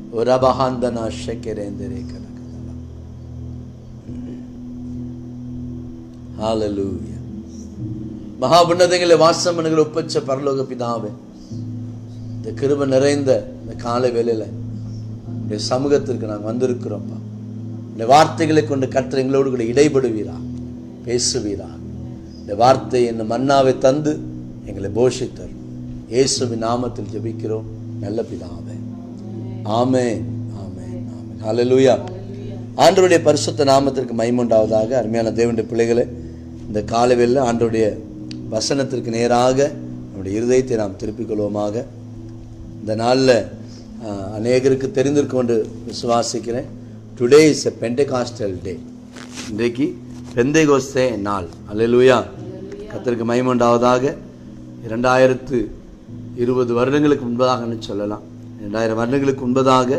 ஒரு அபகாந்தனா ஷெக்கரேந்தரே கலகதலா ஹalleluya மகா உன்னதங்களை வாசம் பண்ணுகிற ஒப்பச்ச பரலோக பிதாவே இந்த கிருபை நிறைந்த இந்த காலை வேளையில இந்த சமூகத்திற்கு நாங்கள் வந்திருக்கிறோம்ப்பா இந்த வார்த்தைகளை கொண்டு கர்த்தர் எங்களோடு கூட இடைபடுவீரா பேசுவீரா இந்த வார்த்தை என்ன மன்னாவை தந்து எங்களை போஷித்தர் இயேசுவின் நாமத்தில் ஜெபிக்கிறோம் நல்ல பிதாவே ஆமென் ஆமென் ஆமென் ஹalleluya ஆண்டவருடைய பரிசுத்த நாமத்திற்கு மைமுண்டாவதாக அருமையான தேவனுடைய பிள்ளைகளே இந்த காலவெளியில் ஆண்டவருடைய வசனத்திற்கு நேராக நம்முடைய இருதயத்தை நாம் திருப்பிக் கொள்வோமாக இந்த நாளில் அநேகருக்கு தெரிந்திருக்கும் என்று விசுவாசிக்கிறேன் today is a Pentecostal day இன்றைக்கு பெந்தைகோஸ்தே நாள் அல்லேலூயா கத்தருக்கு மைமுண்டாவதாக இரண்டாயிரத்து இருபது வருடங்களுக்கு முன்பதாகன்னு சொல்லலாம் இரண்டாயிரம் வருடங்களுக்கு முன்பதாக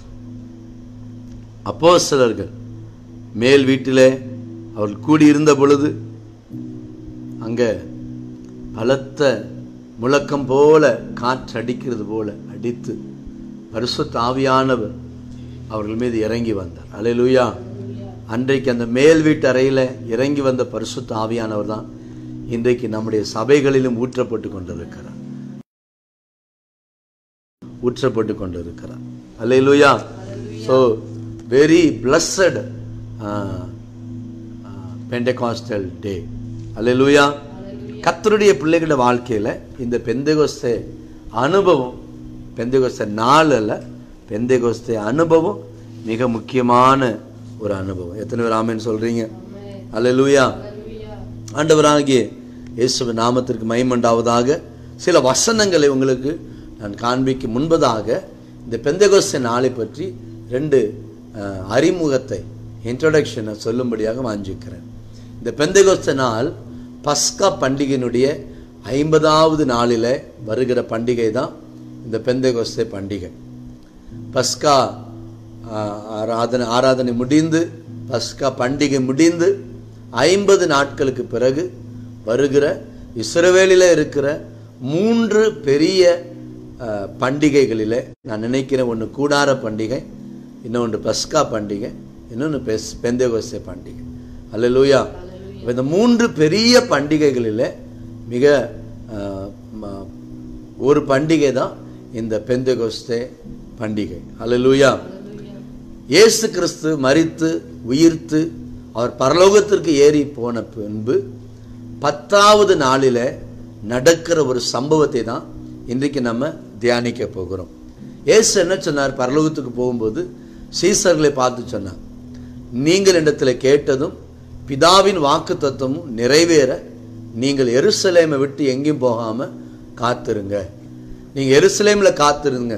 அப்போஸ்தலர்கள் மேல் வீட்டிலே அவர்கள் கூடியிருந்த பொழுது அங்கே பலத்த முழக்கம் போல காற்று அடிக்கிறது போல அடித்து பரிசுத்த ஆவியானவர் அவர்கள் மீது இறங்கி வந்தார் அல்லேலூயா அன்றைக்கு அந்த மேல் வீட்டு அறையில் இறங்கி வந்த பரிசுத்த ஆவியானவர் தான் இன்றைக்கு நம்முடைய சபைகளிலும் ஊற்றப்பட்டு கொண்டிருக்கிறார் ஊற்றப்பட்டு கொண்டிருக்கிறார் அல்லேலூயா so very blessed Pentecostal day அல்லேலூயா கத்தருடைய பிள்ளைகளோட வாழ்க்கையில் இந்த பெந்தகோஸ்தே அனுபவம் பெந்தகோஸ்தே நாள் அல்ல பெந்தகோஸ்தே அனுபவம் மிக முக்கியமான ஒரு அனுபவம் எத்தனை பேர் ஆமேன்னு சொல்றீங்க அல்லேலூயா ஆண்டவராகிய இயேசுவின் நாமத்திற்கு மைமண்டாவதாக சில வசனங்களை உங்களுக்கு நான் காண்பிக்கும் முன்பதாக இந்த பெந்தகோஸ்தே நாளை பற்றி ரெண்டு அஹ், அறிமுகத்தை இன்ட்ரடக்ஷனை சொல்லும்படியாக வாஞ்சிக்கிறேன் இந்த பெந்தகோஸ்தே நாள் பஸ்கா பண்டிகையினுடைய ஐம்பதாவது நாளில் வருகிற பண்டிகை தான் இந்த பெந்தகோஸ்தே பண்டிகை பஸ்கா ஆஹ், ஆராதனை ஆராதனை முடிந்து பஸ்கா பண்டிகை முடிந்து ஐம்பது நாட்களுக்கு பிறகு வருகிற இஸ்ரவேலில் இருக்கிற மூன்று பெரிய ஆஹ், பண்டிகைகளிலே நான் நினைக்கிறேன் ஒன்று கூடார பண்டிகை இன்னொன்று பஸ்கா பண்டிகை இன்னொன்று பெஸ் பெந்தேகோஸ்தே பண்டிகை அல்லேலூயா அப்ப இந்த மூன்று பெரிய பண்டிகைகளில் மிக ஆஹ், ம- ஒரு பண்டிகை தான் இந்த பெந்தகோஸ்தே பண்டிகை அல்லேலூயா இயேசு கிறிஸ்து மரித்து உயிர்த்து அவர் பரலோகத்திற்கு ஏறி போன பின்பு பத்தாவது நாளில் நடக்கிற ஒரு சம்பவத்தை தான் இன்றைக்கு நம்ம தியானிக்க போகிறோம் இயேசு என்ன சொன்னார் பரலோகத்துக்கு போகும்போது சீசர்களை பார்த்து சொன்னார் நீங்கள் இடத்துல கேட்டதும் பிதாவின் வாக்கு தத்துவமும் நிறைவேற நீங்கள் எருசலேமை விட்டு எங்கேயும் போகாம காத்திருங்க நீங்க எருசலேமில் காத்திருங்க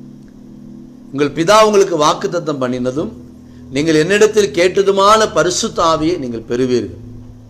உங்கள் பிதா உங்களுக்கு வாக்குத்தத்தம் பண்ணினதும் நீங்கள் என்னிடத்தில் கேட்டதுமான பரிசுத்த ஆவியை நீங்கள் பெறுவீர்கள்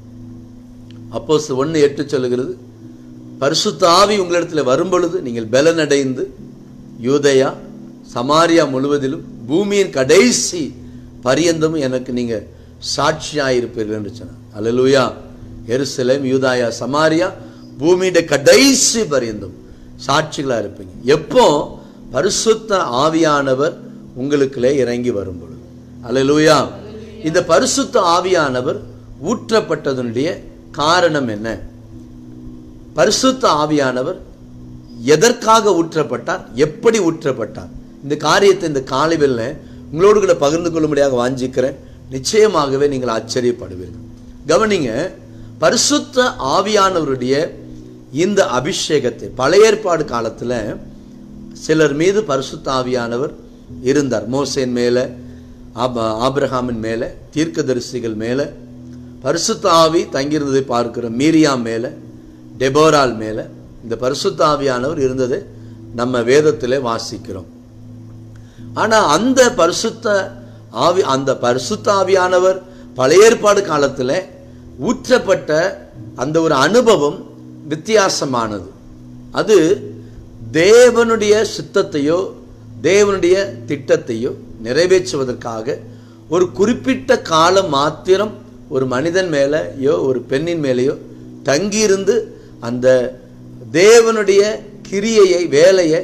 அப்போ ஒன்று எட்டு சொல்லுகிறது பரிசுத்த ஆவி உங்களிடத்தில் வரும் பொழுது நீங்கள் பலனடைந்து யூதயா சமாரியா முழுவதிலும் பூமியின் கடைசி பரியந்தமும் எனக்கு நீங்க சாட்சியாயிருப்பீர்கள் என்று சொன்னார் அல்லேலூயா எருசலேம் யூதாயா சமாரியா பூமியுடைய கடைசி பரியந்தம் சாட்சிகளா இருப்பீங்க எப்போ பரிசுத்த ஆவியானவர் உங்களுக்குள்ளே இறங்கி வரும் பொழுது அல்லேலூயா இந்த பரிசுத்த ஆவியானவர் ஊற்றப்பட்டதனுடைய காரணம் என்ன பரிசுத்த ஆவியானவர் எதற்காக ஊற்றப்பட்டார் எப்படி ஊற்றப்பட்டார் இந்த காரியத்தை இந்த காலைவில் உங்களோடு கூட பகிர்ந்து கொள்ளும்படியாக வாஞ்சிக்கிறேன் நிச்சயமாகவே நீங்கள் ஆச்சரியப்படுவீர்கள் கவனிங்க பரிசுத்த ஆவியானவருடைய இந்த அபிஷேகத்தை பழைய ஏற்பாடு காலத்துல சிலர் மீது பரிசுத்த ஆவியானவர் இருந்தார் மோசேன் மேலே ஆப ஆபிரகாமின் மேலே தீர்க்கதரிசிகள் மேலே பரிசுத்த ஆவி தங்கியிருந்ததை பார்க்கிறோம் மீரியாம் மேலே டெபோரால் மேலே இந்த பரிசுத்த ஆவியானவர் இருந்ததை நம்ம வேதத்திலே வாசிக்கிறோம் ஆனா அந்த பரிசுத்த ஆவி அந்த பரிசுத்த ஆவியானவர் பழைய ஏற்பாடு காலத்துல ஊற்றப்பட்ட அந்த ஒரு அனுபவம் வித்தியாசமானது அது தேவனுடைய சித்தத்தையோ தேவனுடைய திட்டத்தையோ நிறைவேற்றுவதற்காக ஒரு குறிப்பிட்ட காலம் மாத்திரம் ஒரு மனிதன் மேலேயோ ஒரு பெண்ணின் மேலேயோ தங்கியிருந்து அந்த தேவனுடைய கிரியையை வேலையை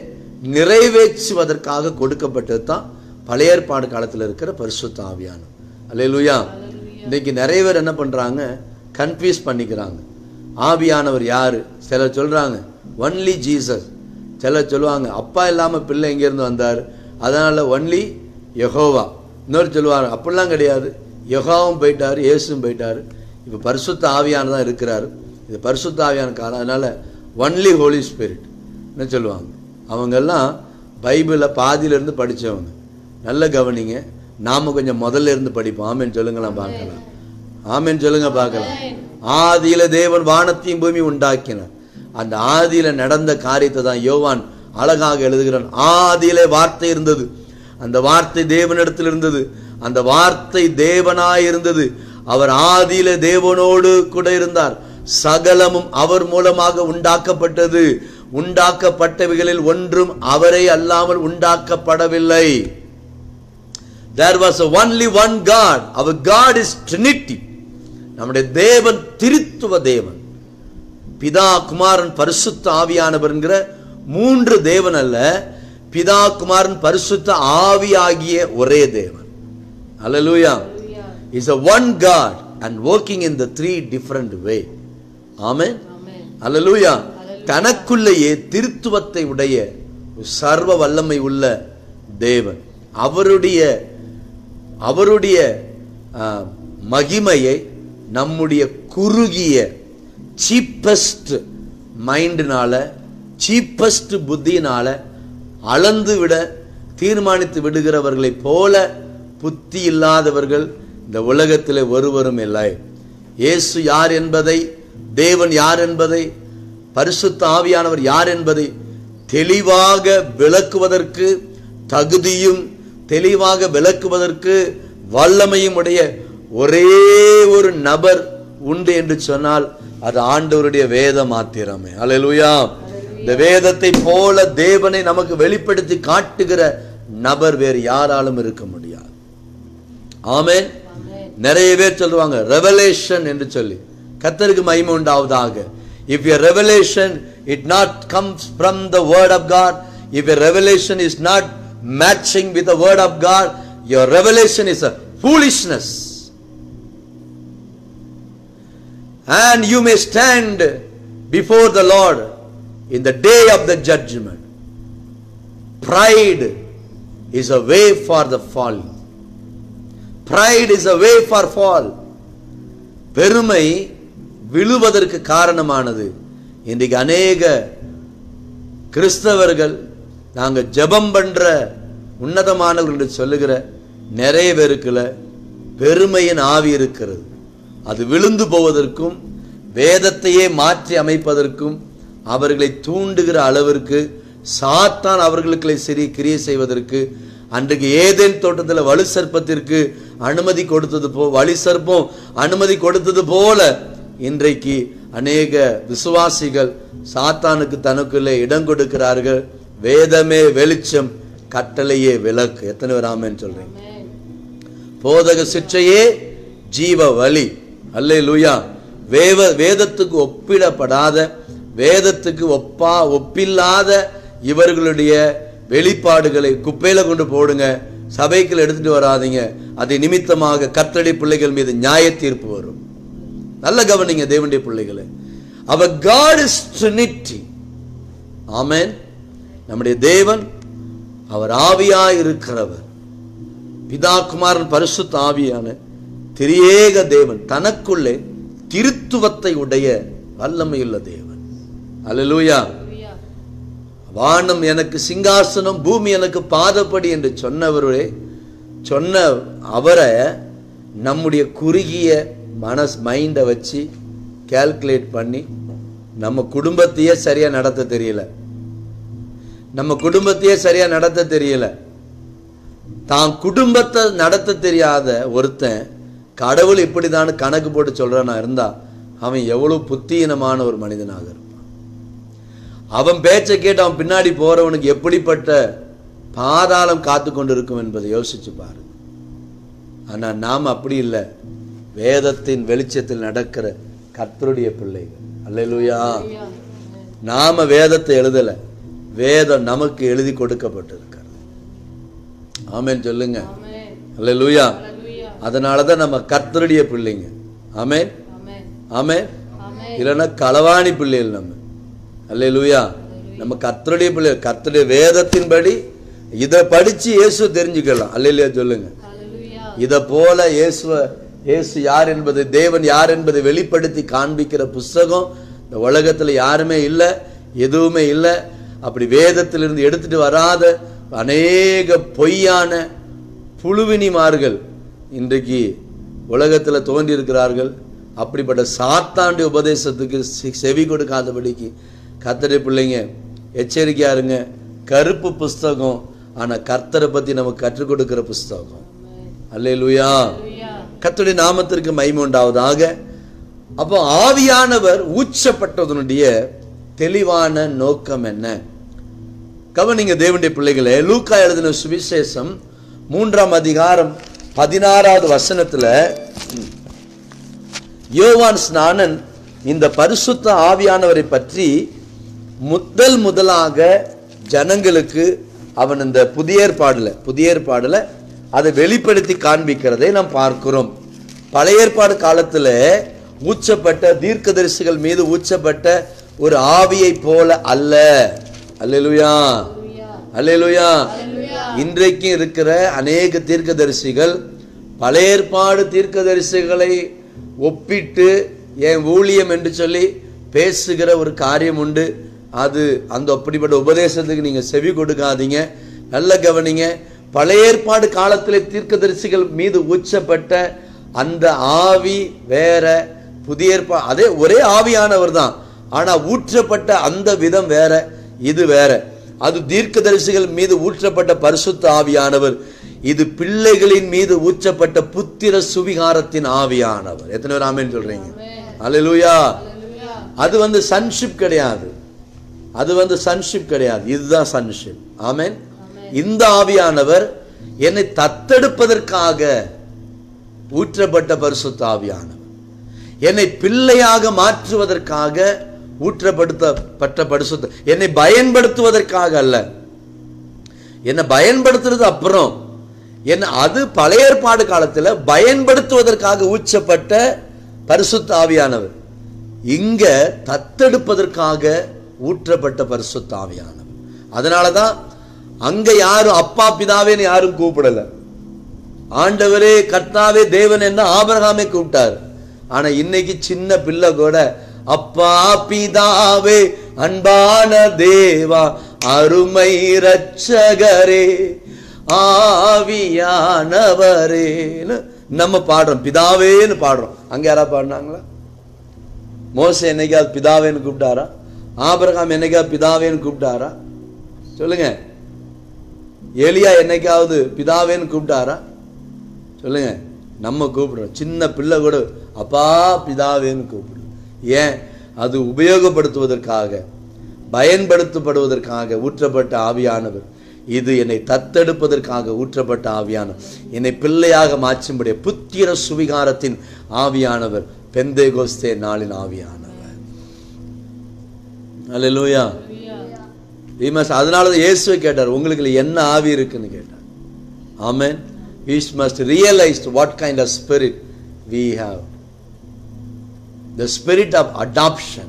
நிறைவேற்றுவதற்காக கொடுக்கப்பட்டது தான் பழைய ஏற்பாடு காலத்தில் இருக்கிற பரிசுத்த ஆவியானம் அல்லேலூயா இன்னைக்கு நிறைய பேர் என்ன பண்றாங்க கன்ஃபியூஸ் பண்ணிக்கிறாங்க ஆவியானவர் யாரு சிலர் சொல்றாங்க ஒன்லி ஜீசஸ் சிலர் சொல்லுவாங்க அப்பா இல்லாம பிள்ளை எங்கேருந்து வந்தார் அதனால ஒன்லி யெகோவா இன்னொரு சொல்லுவாங்க அப்படிலாம் கிடையாது யெகோவாவும் போயிட்டாரு இயேசுவும் போயிட்டாரு இப்போ பரிசுத்த ஆவியான தான் இருக்கிறாரு இது பரிசுத்த ஆவியான காலம் அதனால ஒன்லி ஹோலி ஸ்பிரிட் என்ன சொல்லுவாங்க அவங்கெல்லாம் பைபிளை பாதியிலேருந்து படிச்சவங்க நல்ல கவனிங்க நாம கொஞ்சம் முதல்ல இருந்து படிப்போம் ஆமென் சொல்லுங்களேன் பார்க்கலாம் ஆமென் சொல்லுங்க பார்க்கலாம் ஆதியில தேவன் வானத்தையும் பூமி உண்டாக்கினார் அந்த ஆதியில நடந்த காரியத்தை தான் யோவான் அழகாக எழுதுகிறான் ஆதியிலே வார்த்தை இருந்தது அந்த வார்த்தை தேவனிடத்தில் இருந்தது அந்த வார்த்தை தேவனாய் இருந்தது அவர் ஆதியில தேவனோடு கூட இருந்தார் சகலமும் அவர் மூலமாக உண்டாக்கப்பட்டது உண்டாக்கப்பட்டவைகளில் ஒன்றும் அவரை அல்லாமல் உண்டாக்கப்படவில்லை there was a only one god our god is trinity நம்முடைய தேவன் திருத்துவ தேவன் பிதா குமாரன் பரிசுத்த ஆவியானவர் என்கிற மூன்று தேவன் அல்ல பிதா குமாரன் பரிசுத்த ஆவியாகிய ஒரே தேவன் அல்லேலூயா is a one god and working in the three different way ஆமென் அல்லேலூயா தனக்குள்ளேயே திருத்துவத்தை உடைய ஒரு சர்வ வல்லமை உள்ள தேவன் அவருடைய அவருடைய ஆ, மகிமையை நம்முடைய குறுகிய சீப்பஸ்ட் மைண்டினால சீப்பஸ்ட் புத்தியினால அளந்து விட தீர்மானித்து விடுகிறவர்களைப் போல புத்தி இல்லாதவர்கள் இந்த உலகத்தில் ஒருவரும் இல்லை இயேசு யார் என்பதை தேவன் யார் என்பதை பரிசுத்த ஆவியானவர் யார் என்பதை தெளிவாக விளக்குவதற்கு தகுதியும் தெளிவாக விளக்குவதற்கு வல்லமையும் உடைய ஒரே ஒரு நபர் உண்டு என்று சொன்னால் அது ஆண்டவருடைய வேத மாத்திரமே அல்லேலூயா இந்த வேதத்தை போல தேவனை நமக்கு வெளிப்படுத்தி காட்டுகிற நபர் வேறு யாராலும் இருக்க முடியாது ஆமென் நிறைய பேர் சொல்லுவாங்க ரெவலேஷன் என்று சொல்லி கத்தருக்கு மகிமை உண்டாவதாக if your revelation it not comes from the word of god if your revelation is not matching with the word of god your revelation is a foolishness and you may stand before the lord in the day of the judgment pride is a way for the fall pride is a way for fall பெருமை விழுவதற்கு காரணமானது இன்றைக்கு அநேக கிறிஸ்தவர்கள் நாங்க ஜெபம் பண்ற உன்னதமானவர்கள் என்று சொல்லுகிற நிறைய பேருக்குல பெருமையின் ஆவி இருக்கிறது அது விழுந்து போவதற்கும் வேதத்தையே மாற்றி அமைப்பதற்கும் அவர்களை தூண்டுகிற அளவிற்கு சாத்தான் அவர்களுக்கு சரி கிரியை செய்வதற்கு அன்றைக்கு ஏதேன் தோட்டத்தில் வலு சர்ப்பத்திற்கு அனுமதி கொடுத்தது போ வலி சர்ப்பம் அனுமதி கொடுத்தது போல இன்றைக்கு அநேக விசுவாசிகள் சாத்தானுக்கு தனக்குள்ளே இடம் கொடுக்கிறார்கள் வேதமே வெளிச்சம் கட்டளையே விளக்கு எத்தனை பேர் ஆமென்னு சொல்றீங்க போதக சிற்றையே ஜீவ வழி அல்லே லூயா வேவ வேதத்துக்கு ஒப்பிடப்படாத வேதத்துக்கு ஒப்பா ஒப்பில்லாத இவர்களுடைய வெளிப்பாடுகளை குப்பையில கொண்டு போடுங்க சபைக்குள் எடுத்துட்டு வராதீங்க அதை நிமித்தமாக கத்தடி பிள்ளைகள் மீது நியாய தீர்ப்பு வரும் நல்ல கவனிங்க தேவனுடைய பிள்ளைகளை அவர் காட் இஸ் ட்ரினிட்டி ஆமென் நம்முடைய தேவன் அவர் ஆவியாய் இருக்கிறவர் பிதா குமாரன் பரிசுத்த ஆவியான திரியேக தேவன் தனக்குள்ளே திருத்துவத்தை உடைய வல்லமையுள்ள தேவன் அல்லேலூயா வானம் எனக்கு சிங்காசனம் பூமி எனக்கு பாதப்படி என்று சொன்னவரே சொன்ன அவரை நம்முடைய குறுகிய மனஸ் மைண்டை வச்சு கால்குலேட் பண்ணி நம்ம குடும்பத்தையே சரியா நடத்த தெரியல நம்ம குடும்பத்தையே சரியா நடத்த தெரியல தான் குடும்பத்தை நடத்த தெரியாத ஒருத்தன் கடவுள் இப்படிதான் கணக்கு போட்டு சொல்றானா இருந்தா அவன் எவ்வளவு புத்தீனமான ஒரு மனிதனாக இருப்பான் அவன் பேச்சை கேட்டு அவன் பின்னாடி போறவனுக்கு எப்படிப்பட்ட பாதாளம் காத்து கொண்டிருக்கும் என்பதை யோசிச்சு பாரு ஆனா நாம் அப்படி இல்லை வேதத்தின் வெளிச்சத்தில் நடக்கிற கர்த்தருடைய பிள்ளைகள் அல்லேலூயா நாம வேதத்தை எழுதல வேதம் நமக்கு எழுதி கொடுக்கப்பட்டிருக்கிறது ஆமென் சொல்லுங்க ஆமென் அல்லேலூயா ஹalleluya அதனால தான் நம்ம கர்த்தருடைய பிள்ளைங்க ஆமென் ஆமென் ஆமென் ஆமென் இல்லைன்னா களவாணி பிள்ளைகள் நம்ம அல்லேலூயா நம்ம கர்த்தருடைய பிள்ளைகள் கர்த்தருடைய வேதத்தின்படி இதை படிச்சு இயேசு தெரிஞ்சுக்கலாம் அல்லேலூயா சொல்லுங்க ஹalleluya இதை போல இயேசுவ இயேசு யார் என்பது தேவன் யார் என்பதை வெளிப்படுத்தி காண்பிக்கிற புஸ்தகம் இந்த உலகத்தில் யாருமே இல்லை எதுவுமே இல்லை அப்படி வேதத்திலிருந்து எடுத்துட்டு வராத அநேக பொய்யான புழுவினிமார்கள் இன்றைக்கு உலகத்தில் தோன்றியிருக்கிறார்கள் அப்படிப்பட்ட சாத்தாண்டி உபதேசத்துக்கு செ- செவி கொடுக்காதபடிக்கு கர்த்தரை பிள்ளைங்க எச்சரிக்கையா இருங்க கருப்பு புஸ்தகம் ஆனா கர்த்தரை பத்தி நமக்கு கற்றுக் கொடுக்கிற புஸ்தகம் அல்லேலூயா ஹalleluya கர்த்தருடைய நாமத்திற்கு மகிமை உண்டாவதாக அப்போ ஆவியானவர் ஊச்சப்பட்டதனுடைய தெளிவான நோக்கம் என்ன கவனிங்க தேவனுடைய பிள்ளைகளே லூக்கா எழுதின சுவிசேஷம் மூன்றாம் அதிகாரம் பதினாறாவது வசனத்துல யோவான் ஸ்நானன் இந்த பரிசுத்த ஆவியானவரை பற்றி முதல் முதலாக ஜனங்களுக்கு அவன் இந்த புதிய ஏற்பாடுல புதிய ஏற்பாடுல அதை வெளிப்படுத்தி காண்பிக்கிறதை நாம் பார்க்கிறோம் பழைய ஏற்பாடு காலத்துல ஊச்சப்பட்ட தீர்க்கதரிசிகள் மீது ஊச்சப்பட்ட ஒரு ஆவியை போல அல்ல அல்லேலூயா அல்லேலூயா இன்றைக்கு இருக்கிற அநேக தீர்க்கதரிசிகள் பழைய ஏற்பாடு தீர்க்கதரிசிகளை ஒப்பிட்டு என் ஊழியம் என்று சொல்லி பேசுகிற ஒரு காரியம் உண்டு அது அந்த அப்படிப்பட்ட உபதேசத்துக்கு நீங்க செவி கொடுக்காதீங்க நல்ல கவனிங்க பழைய ஏற்பாடு காலத்திலே தீர்க்கதரிசிகள் மீது ஊச்சப்பட்ட அந்த ஆவி வேற புதிய ஏற்பா அதே ஒரே ஆவியானவர் தான் ஆனா ஊற்றப்பட்ட அந்த விதம் வேற இது வேற அது தீர்க்கதரிசிகள் மீது ஊற்றப்பட்ட பரிசுத்த ஆவியானவர் இது பிள்ளைகளின் மீது ஊற்றப்பட்ட புத்திர சுவிகாரத்தின் ஆவியானவர் எத்தனை பேர் ஆமென் சொல்றீங்க அல்லேலூயா அது வந்து சன்ஷிப் கிடையாது அது வந்து சன்ஷிப் கிடையாது இதுதான் சன்ஷிப் ஆமென் இந்த ஆவியானவர் என்னை தத்தெடுப்பதற்காக ஊற்றப்பட்ட பரிசுத்த ஆவியானவர் என்னை பிள்ளையாக மாற்றுவதற்காக ஊற்றப்படுத்தப்பட்ட பரிசுத்த என்னை பயன்படுத்துவதற்காக அல்ல என்னை பயன்படுத்துறது அப்புறம் என்ன அது பழைய ஏற்பாடு காலத்துல பயன்படுத்துவதற்காக ஊச்சப்பட்ட பரிசுத்த ஆவியானவர் இங்க தத்தெடுப்பதற்காக ஊற்றப்பட்ட பரிசுத்த ஆவியானவர் அதனாலதான் அங்க யாரும் அப்பா பிதாவேன்னு யாரும் கூப்பிடல ஆண்டவரே கர்த்தாவே தேவன் என்ன ஆபிரகாமே கூப்பிட்டார் ஆனா இன்னைக்கு சின்ன பிள்ளை கூட அப்பா பிதாவே அன்பான தேவா அருமை ரட்சகரே ஆவியானவரேன்னு நம்ம பாடுறோம் பிதாவேன்னு பாடுறோம் அங்க யாரா பாடினாங்களா மோசே என்னைக்காவது பிதாவேன்னு கூப்பிட்டாரா ஆபிரகாம் என்னைக்காவது பிதாவேன்னு கூப்பிட்டாரா சொல்லுங்க எலியா என்னைக்காவது பிதாவேன்னு கூப்பிட்டாரா சொல்லுங்க நம்ம கூப்பிடுறோம் சின்ன பிள்ளை கூட அப்பா பிதாவேன்னு கூப்பிடுறோம் ஏன் அது உபயோகப்படுத்துவதற்காக பயன்படுத்தப்படுவதற்காக ஊற்றப்பட்ட ஆவியானவர் இது என்னை தத்தெடுப்பதற்காக ஊற்றப்பட்ட ஆவியானவர் என்னை பிள்ளையாக மாற்றும்படிய புத்திர சுவிகாரத்தின் ஆவியானவர் பெந்தேகோஸ்தே நாளின் ஆவியானவர் அல்லேலூயா We must அதனால தான் இயேசுவை கேட்டார் உங்களுக்கு என்ன ஆவி இருக்குன்னு கேட்டார் ஆமென் we must realize what kind of spirit we have the spirit of adoption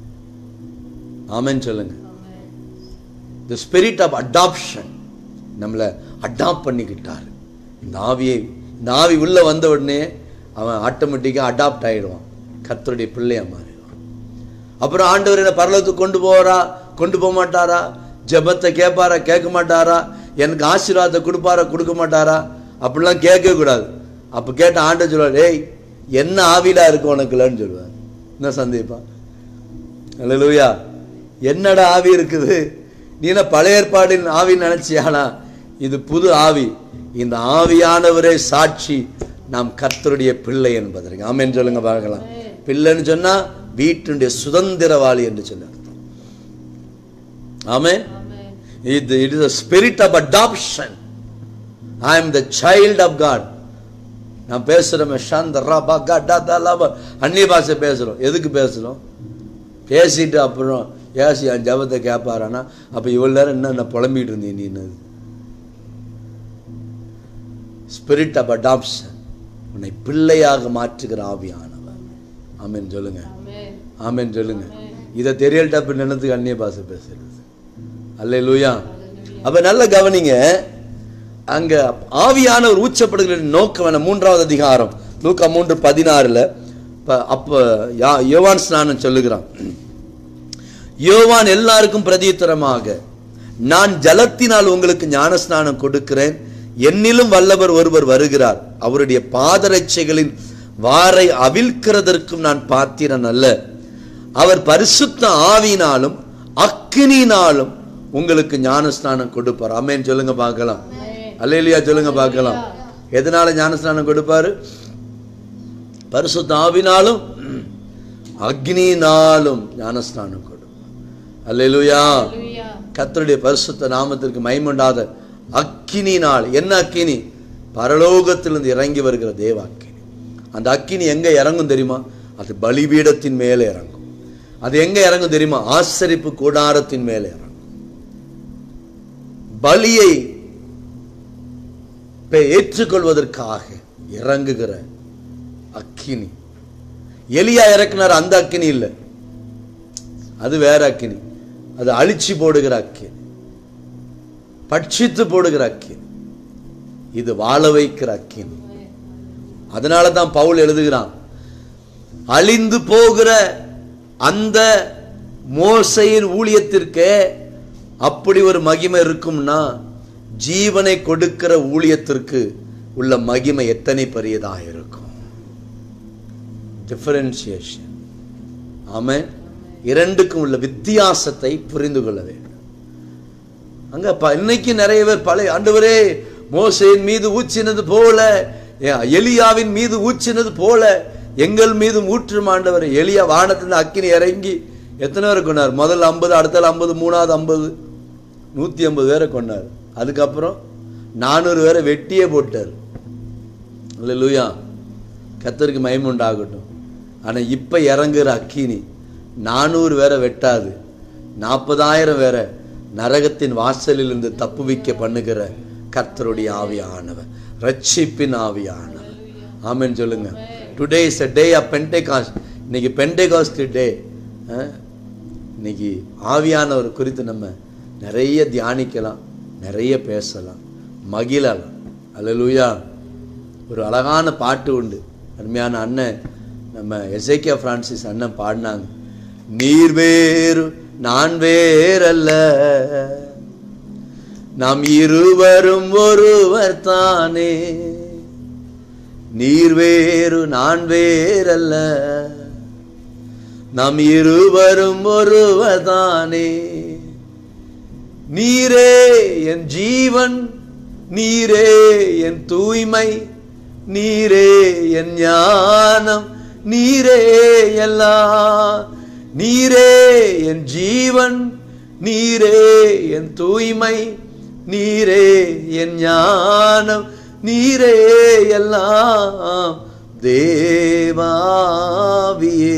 ஆமென் சொல்லுங்க the spirit of adoption நம்மளை அடாப்ட் பண்ணிக்கிட்டார் இந்த ஆவியை இந்த ஆவி உள்ள வந்த உடனே அவன் ஆட்டோமேட்டிக்காக அடாப்ட் ஆயிடுவான் கர்த்தருடைய பிள்ளையா மாறிடுவான் அப்புறம் ஆண்டவர் என்ன பரலோகத்துக்கு கொண்டு போவாரா கொண்டு போக மாட்டாரா ஜெபத்தை கேட்பாரா கேட்க மாட்டாரா எனக்கு ஆசீர்வாதத்தை கொடுப்பாரா கொடுக்க மாட்டாரா அப்படிலாம் கேட்கவே கூடாது அப்போ கேட்ட ஆண்டவர் சொல்லுவார் ஏய் என்ன ஆவிலா இருக்கு உனக்குலன்னு சொல்லுவார் என்ன சந்தேகப்பா அல்லேலூயா என்னடா ஆவி இருக்குது நீ என்ன பழைய ஏற்பாடின் ஆவி நினைச்சியானா இது புது ஆவி இந்த ஆவியானவரே சாட்சி நாம் கர்த்தருடைய பிள்ளை என்பதற்கு ஆமென் சொல்லுங்க பார்க்கலாம் பிள்ளைன்னு சொன்னா வீட்டுடைய சுதந்திரவாளி என்று சொல்லி அர்த்தம் ஆமென் இது it is spirit of adoption I am the child of God நான் பேசுறோமே ஷாந்த ரபா கட்டா தலபா அந்நிய பாஷை பேசுறோம் எதுக்கு பேசுறோம் பேசிட்டு அப்புறம் ஏசு என் ஜபத்தை கேட்பாரானா அப்போ இவ்வளோ நேரம் என்ன என்ன புலம்பிட்டு இருந்தீங்க நீ என்னது ஸ்பிரிட் ஆஃப் அடாப்ஷன் உன்னை பிள்ளையாக மாற்றுகிற ஆவியானவர் ஆமென் சொல்லுங்க ஆமென் ஆமென் சொல்லுங்க இதை தெரியல்ட்டா அப்ப நினைத்துக்கு அந்நிய பாசை பேசுறது அல்ல லூயா அப்ப நல்ல கவனிங்க அங்க ஆவியானவர் ஊச்சப்படுகிற நோக்கம் என்ன மூன்றாவது அதிகாரம் லூக்கா மூன்று பதினாறுல ப- அப்ப யா- யோவான் ஸ்நானம் சொல்லுகிறான் யோவான் எல்லாருக்கும் பிரதியுத்தரமாக நான் ஜலத்தினால் உங்களுக்கு ஞானஸ்நானம் கொடுக்கிறேன் என்னிலும் வல்லவர் ஒருவர் வருகிறார் அவருடைய பாதரட்சைகளின் வாரை அவிழ்க்கிறதற்கும் நான் பாத்திரன் அல்ல அவர் பரிசுத்த ஆவியினாலும் அக்கினியினாலும் உங்களுக்கு ஞானஸ்நானம் கொடுப்பார் அமேன் சொல்லுங்க பார்க்கலாம் அல்லேலியா சொல்லுங்க பார்க்கலாம் எதனால ஞானஸ்நானம் கொடுப்பாரு பரிசுத்த ஆவினாலும் அக்னியினாலும் ஞானஸ்நானம் கொடுப்பார் அல்லேலூயா ஹalleluya கர்த்தருடைய பரிசுத்த நாமத்திற்கு மைமுண்டாத அக்கினினால் என்ன அக்கினி பரலோகத்திலிருந்து இறங்கி வருகிற தேவ அக்கினி அந்த அக்கினி எங்க இறங்கும் தெரியுமா அது பலிபீடத்தின் மேலே இறங்கும் அது எங்க இறங்கும் தெரியுமா ஆசரிப்பு கூடாரத்தின் மேலே இறங்கும் பலியை பெ- ஏற்றுக்கொள்வதற்காக இறங்குகிற அக்கினி எலியா இறக்குனார் அந்த அக்கினி இல்லை அது வேற அக்கினி அது அழிச்சு போடுகிற அக்கினி பட்சித்து போடுகிற அக்கினி இது வாழ வைக்கிற அக்கினி அதனால தான் பவுல் எழுதுகிறான் அழிந்து போகிற அந்த மோசையின் ஊழியத்திற்கே அப்படி ஒரு மகிமை இருக்கும்னா ஜீவனை கொடுக்கிற ஊழியத்திற்கு உள்ள மகிமை எத்தனை பெரியதாக இருக்கும் டிஃபரன்சியேஷன் ஆமென் இரண்டுக்கும் உள்ள வித்தியாசத்தை புரிந்து கொள்ள வேண்டும் அங்க ப- இன்னைக்கு நிறைய பேர் பழைய ஆண்டவரே மோசையின் மீது ஊற்றினது போல ஏ- எலியாவின் மீது ஊற்றினது போல எங்கள் மீது ஊற்றும் ஆண்டவர் எலியா வானத்திலிருந்து அக்கினி இறங்கி எத்தனை பேரை கொண்டார் முதல்ல ஐம்பது அடுத்தால ஐம்பது மூணாவது ஐம்பது நூற்றி ஐம்பது பேரை கொண்டார் அதுக்கப்புறம் நானூறு பேரை வெட்டியே போட்டார் இல்லை லூயா கத்தருக்கு மயம் உண்டாகட்டும் ஆனால் இப்போ இறங்குற அக்கினி நானூறு வேற வெட்டாது நாற்பதாயிரம் வேற நரகத்தின் வாசலில் இருந்து தப்புவிக்க பண்ணுகிற கர்த்தருடைய ஆவியானவர் ரட்சிப்பின் ஆவியானவர் ஆமென் சொல்லுங்க today is a day of Pentecost இன்னைக்கு பென்டேகாஸ்ட் டே இன்னைக்கு ஆவியானவர் குறித்து நம்ம நிறைய தியானிக்கலாம் நிறைய பேசலாம் மகிழலாம் அல்லேலூயா ஒரு அழகான பாட்டு உண்டு அருமையான அண்ணன் நம்ம எசேக்கியா பிரான்சிஸ் அண்ணன் பாடினாங்க நீர் வேறு நான் வேறல்ல நாம் இருவரும் ஒருவர் தானே நீர் வேறு நான் வேறல்ல நாம் இருவரும் ஒருவர் தானே நீரே என் ஜீவன் நீரே என் தூய்மை நீரே என் ஞானம் நீரே எல்லாம் நீரே என் ஜீவன் நீரே என் தூய்மை நீரே என் ஞானம் நீரே எல்லாம் தேவாவியே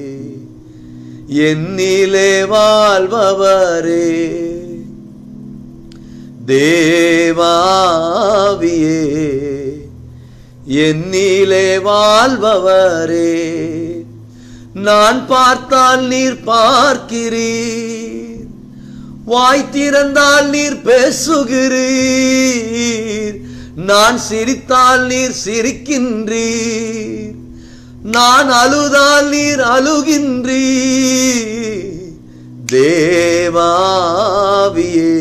என்னிலே வாழ்பவரே தேவாவியே என்னிலே வாழ்பவரே நான் பார்த்தால் நீர் பார்க்கிறீர் வாய் திறந்தால் நீர் பேசுகிறீர் நான் சிரித்தால் நீர் சிரிக்கின்றீர் நான் அழுதால் நீர் அழுகின்றீர் தேவாவியே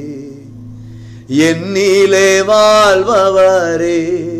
என்னிலே வாழ்பவரே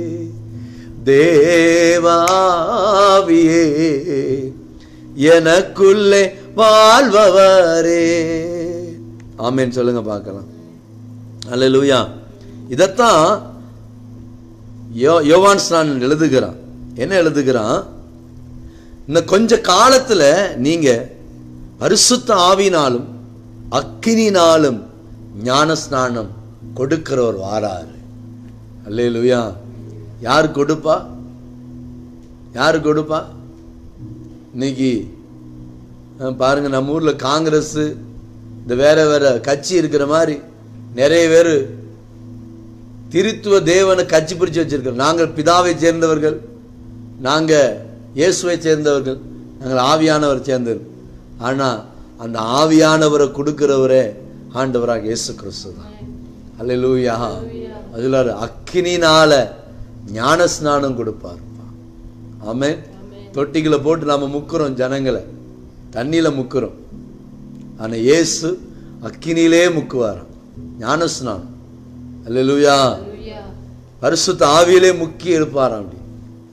தேவாவியே எனக்குள்ளே வாழ்பவரே ஆமென் சொல்லுங்க பார்க்கலாம் அல்லேலூயா இதைத்தான் யோ யோவான் ஸ்நானன் எழுதுகிறான் என்ன எழுதுகிறான் இந்த கொஞ்ச காலத்துல நீங்க பரிசுத்த ஆவினாலும் அக்கினினாலும் ஞான ஸ்நானம் கொடுக்கிறவர் வாராரு அல்லேலூயா யார் கொடுப்பா யார் கொடுப்பா இன்னைக்கு அஹ் பாருங்க நம்ம ஊர்ல காங்கிரஸ் இந்த வேற வேற கட்சி இருக்கிற மாதிரி நிறைய பேர் திருத்துவ தேவனை கட்சி பிரிச்சு வச்சிருக்கிறோம் நாங்கள் பிதாவை சேர்ந்தவர்கள் நாங்க இயேசுவை சேர்ந்தவர்கள் நாங்கள் ஆவியானவர் சேர்ந்தவர் ஆனா அந்த ஆவியானவரை கொடுக்கிறவரே ஆண்டவராக இயேசு கிறிஸ்து தான் அல்லேலூயா அதுல அக்கினினால ஞான ஸ்நானம் கொடுப்பாருப்பா ஆமென் தொட்டிகளை போட்டு நாம முக்குறோம் ஜனங்களை தண்ணியில முக்குறோம் ஆனா இயேசு அக்கினியிலே முக்குவாராம் ஞான ஸ்நானம் அல்லேலூயா பரிசுத்த ஆவியிலே முக்கி எடுப்பாராம் அப்படி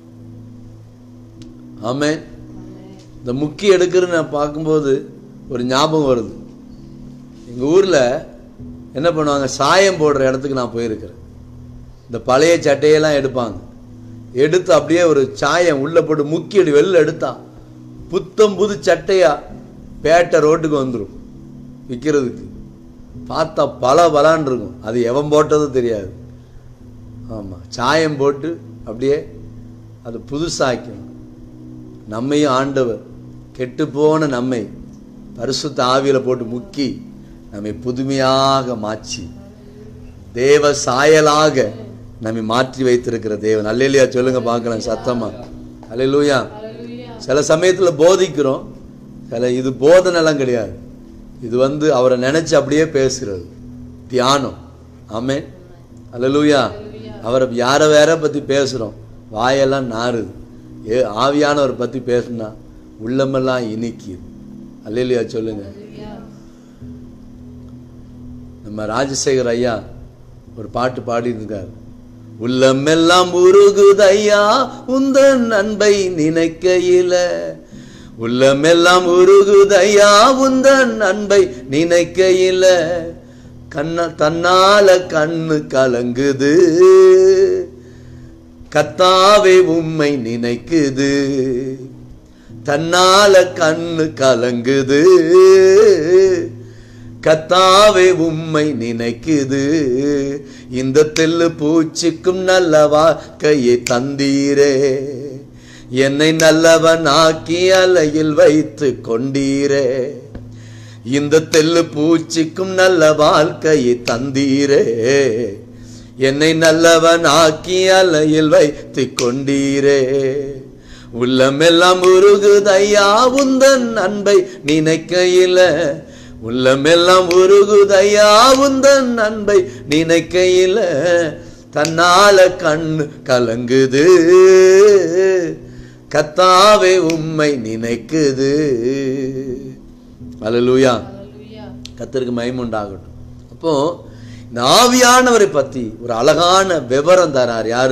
ஆமென் இந்த முக்கி எடுக்கிறது நான் பார்க்கும்போது ஒரு ஞாபகம் வருது எங்க ஊர்ல என்ன பண்ணுவாங்க சாயம் போடுற இடத்துக்கு நான் போயிருக்கிறேன் இந்த பழைய சட்டையெல்லாம் எடுப்பாங்க எடுத்து அப்படியே ஒரு சாயம் உள்ள போட்டு முக்கி எடு வெளில எடுத்தா புத்தம் புது சட்டையா பேட்டை ரோட்டுக்கு வந்துடும் விற்கிறதுக்கு பார்த்தா பல பலான் இருக்கும் அது எவன் போட்டதும் தெரியாது ஆமாம் சாயம் போட்டு அப்படியே அது புதுசாக்கணும் நம்மையும் ஆண்டவர் கெட்டுப்போன நம்மை பரிசுத்த ஆவியில போட்டு முக்கி நம்மை புதுமையாக மாற்றி தேவ சாயலாக நம்மை மாற்றி வைத்திருக்கிற தேவன் அல்லையா சொல்லுங்க பார்க்கலாம் சத்தமா அல்லையா சில சமயத்துல போதிக்கிறோம் சில இது போதனைலாம் கிடையாது இது வந்து அவரை நினைச்சு அப்படியே பேசுறது தியானம் ஆமென் அல்லேலூயா அவரை யாரை வேற பத்தி பேசுறோம் வாயெல்லாம் நாறுது ஏ ஆவியானவரை பத்தி பேசுனா உள்ளமெல்லாம் இனிக்குது அல்லேலூயா சொல்லுங்க நம்ம ராஜசேகர் ஐயா ஒரு பாட்டு பாடிட்டு இருக்காரு உள்ளமெல்லாம் உருகுதையா உந்தன் அன்பை நினைக்கையில உள்ளமெல்லாம் உருகுதையா உந்தன் அன்பை நினைக்கையில கண்ண தன்னால கண்ணு கலங்குது கத்தாவே உம்மை நினைக்குது தன்னால கண்ணு கலங்குது கத்தாவே உம்மை நினைக்குது இந்த தெல்லு பூச்சிக்கும் நல்ல வாழ்க்கையை தந்தீரே என்னை நல்லவன் ஆக்கி அலையில் வைத்து கொண்டீரே இந்த தெல்லு பூச்சிக்கும் நல்ல வாழ்க்கையை தந்தீரே என்னை நல்லவன் ஆக்கி அலையில் வைத்து கொண்டீரே உள்ளமெல்லாம் உருகுதையா உந்தன் அன்பை நினைக்கையில உள்ளமெல்லாம் உருகுதையா உந்தன் அன்பை நினைக்கையில தன்னால கண்ணு கலங்குது கத்தாவே உம்மை நினைக்குது அல்லேலூயா கத்தருக்கு மயமுண்டாகட்டும் அப்போ இந்த ஆவியானவரை பத்தி ஒரு அழகான விவரம் தரார் யாரு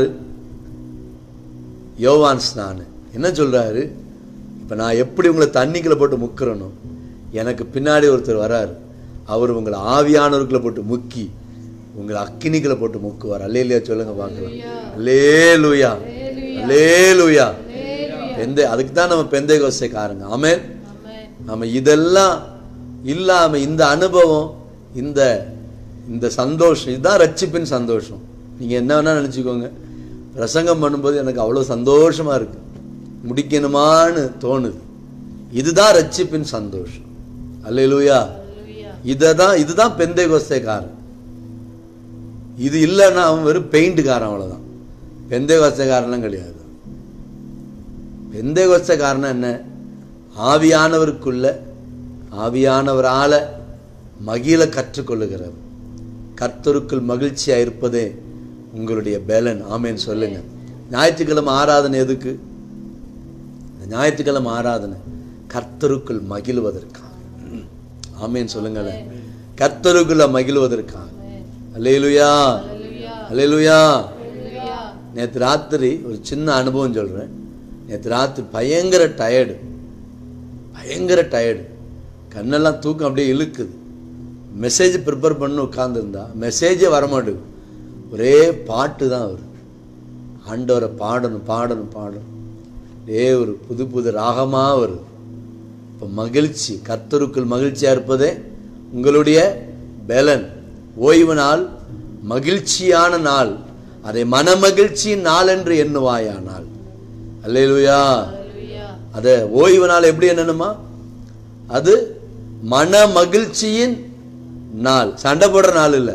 யோவான் ஸ்நானு என்ன சொல்றாரு இப்ப நான் எப்படி உங்களை தண்ணிக்குள்ள போட்டு முக்கிறனோ எனக்கு பின்னாடி ஒருத்தர் வராரு அவர் உங்களை ஆவியானவர்களை போட்டு முக்கி உங்களை அக்கினிகளை போட்டு முக்குவார் அல்லேலியா சொல்லுங்க பார்க்கலாம் அல்லேலூயா அல்லேலூயா பெந்தை அதுக்கு தான் நம்ம பெந்தை கோசைக்காரங்க ஆமென் நம்ம இதெல்லாம் இல்லாம இந்த அனுபவம் இந்த இந்த சந்தோஷம் இதுதான் ரட்சிப்பின் சந்தோஷம் நீங்க என்ன வேணா நினைச்சுக்கோங்க பிரசங்கம் பண்ணும்போது எனக்கு அவ்வளவு சந்தோஷமா இருக்கு முடிக்கணுமான்னு தோணுது இதுதான் ரட்சிப்பின் சந்தோஷம் அல்லேலூயா இததான் இதுதான் பெந்தை கோஸ்தைக்காரன் இது இல்லைன்னா அவன் வெறும் பெயிண்ட்காரன் அவ்வளவுதான் பெந்தை கோஸ்தைக்காரன்லாம் கிடையாது பெந்தை கோஸ்தைக்காரன் என்ன ஆவியானவருக்குள்ள ஆவியானவரால மகிழ கற்றுக்கொள்ளுகிறவர் கர்த்தருக்குள் மகிழ்ச்சியா இருப்பதே உங்களுடைய பேலன் ஆமேன்னு சொல்லுங்க ஞாயிற்றுக்கிழமை ஆராதனை எதுக்கு இந்த ஞாயிற்றுக்கிழமை ஆராதனை கர்த்தருக்குள் மகிழ்வதற்காக ஆமேன்னு சொல்லுங்களேன் கர்த்தருக்குள்ள மகிழ்வதற்காக அல்லேலுயா அல்லேலுயா நேற்று ராத்திரி ஒரு சின்ன அனுபவம் சொல்றேன் நேற்று ராத்திரி பயங்கர டயர்டு பயங்கர டயர்டு கண்ணெல்லாம் தூக்கம் அப்படியே இழுக்குது மெசேஜ் ப்ரிப்பேர் பண்ணி உட்காந்துருந்தா மெசேஜே வரமாட்டேங்குது ஒரே பாட்டு தான் வருது ஆண்டவரை பாடணும் பாடணும் பாடணும் ஏ ஒரு புது புது ராகமாக வருது இப்போ மகிழ்ச்சி கர்த்தருக்குள் மகிழ்ச்சியாக இருப்பதே உங்களுடைய பெலன் ஓய்வு நாள் மகிழ்ச்சியான நாள் அதை மனமகிழ்ச்சியின் நாள் என்று எண்ணுவாயானால் அல்லேலூயா அதை ஓய்வு நாள் எப்படி என்னணுமா அது மன மகிழ்ச்சியின் நாள் சண்டை போடுற நாள் இல்லை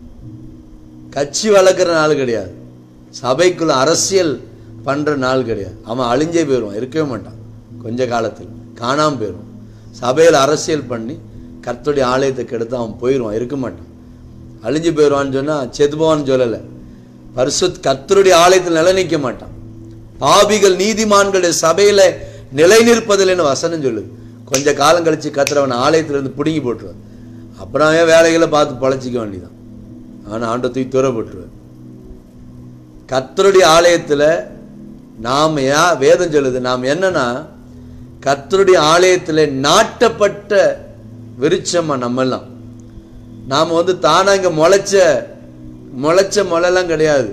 கட்சி வளர்க்குற நாள் கிடையாது சபைக்குள்ள அரசியல் பண்ற நாள் கிடையாது அவன் அழிஞ்சே போயிடுவான் இருக்கவே மாட்டான் கொஞ்ச காலத்தில் காணாம போயிடுவான் சபையில் அரசியல் பண்ணி கர்த்தருடைய ஆலயத்தை கெடுத்து அவன் போயிடுவான் இருக்க மாட்டான் அழிஞ்சு போயிடுவான்னு சொன்னா செத்து போவான்னு சொல்லலை பரிசுத் கர்த்தருடைய ஆலயத்தில் நிலை நிற்க மாட்டான் பாவிகள் நீதிமான்களுடைய சபையில நிலை நிற்பதில்லைன்னு வசனம் சொல்லுது கொஞ்ச காலம் கழிச்சு கத்திரவன் ஆலயத்துல இருந்து பிடுங்கி போட்டுருவார் அப்புறம் அவன் வேலைகளை பார்த்து பழச்சிக்க வேண்டியதான் அவன் ஆண்டை தூக்கி தூர போட்டுருவார் கர்த்தருடைய ஆலயத்துல நாம் யா வேதம் சொல்லுது நாம் என்னன்னா கர்த்தருடைய ஆலயத்துல நாட்டப்பட்ட விருட்சமா நம்மெல்லாம் நாம வந்து தானா இங்க முளைச்ச முளைச்ச முளைலாம் கிடையாது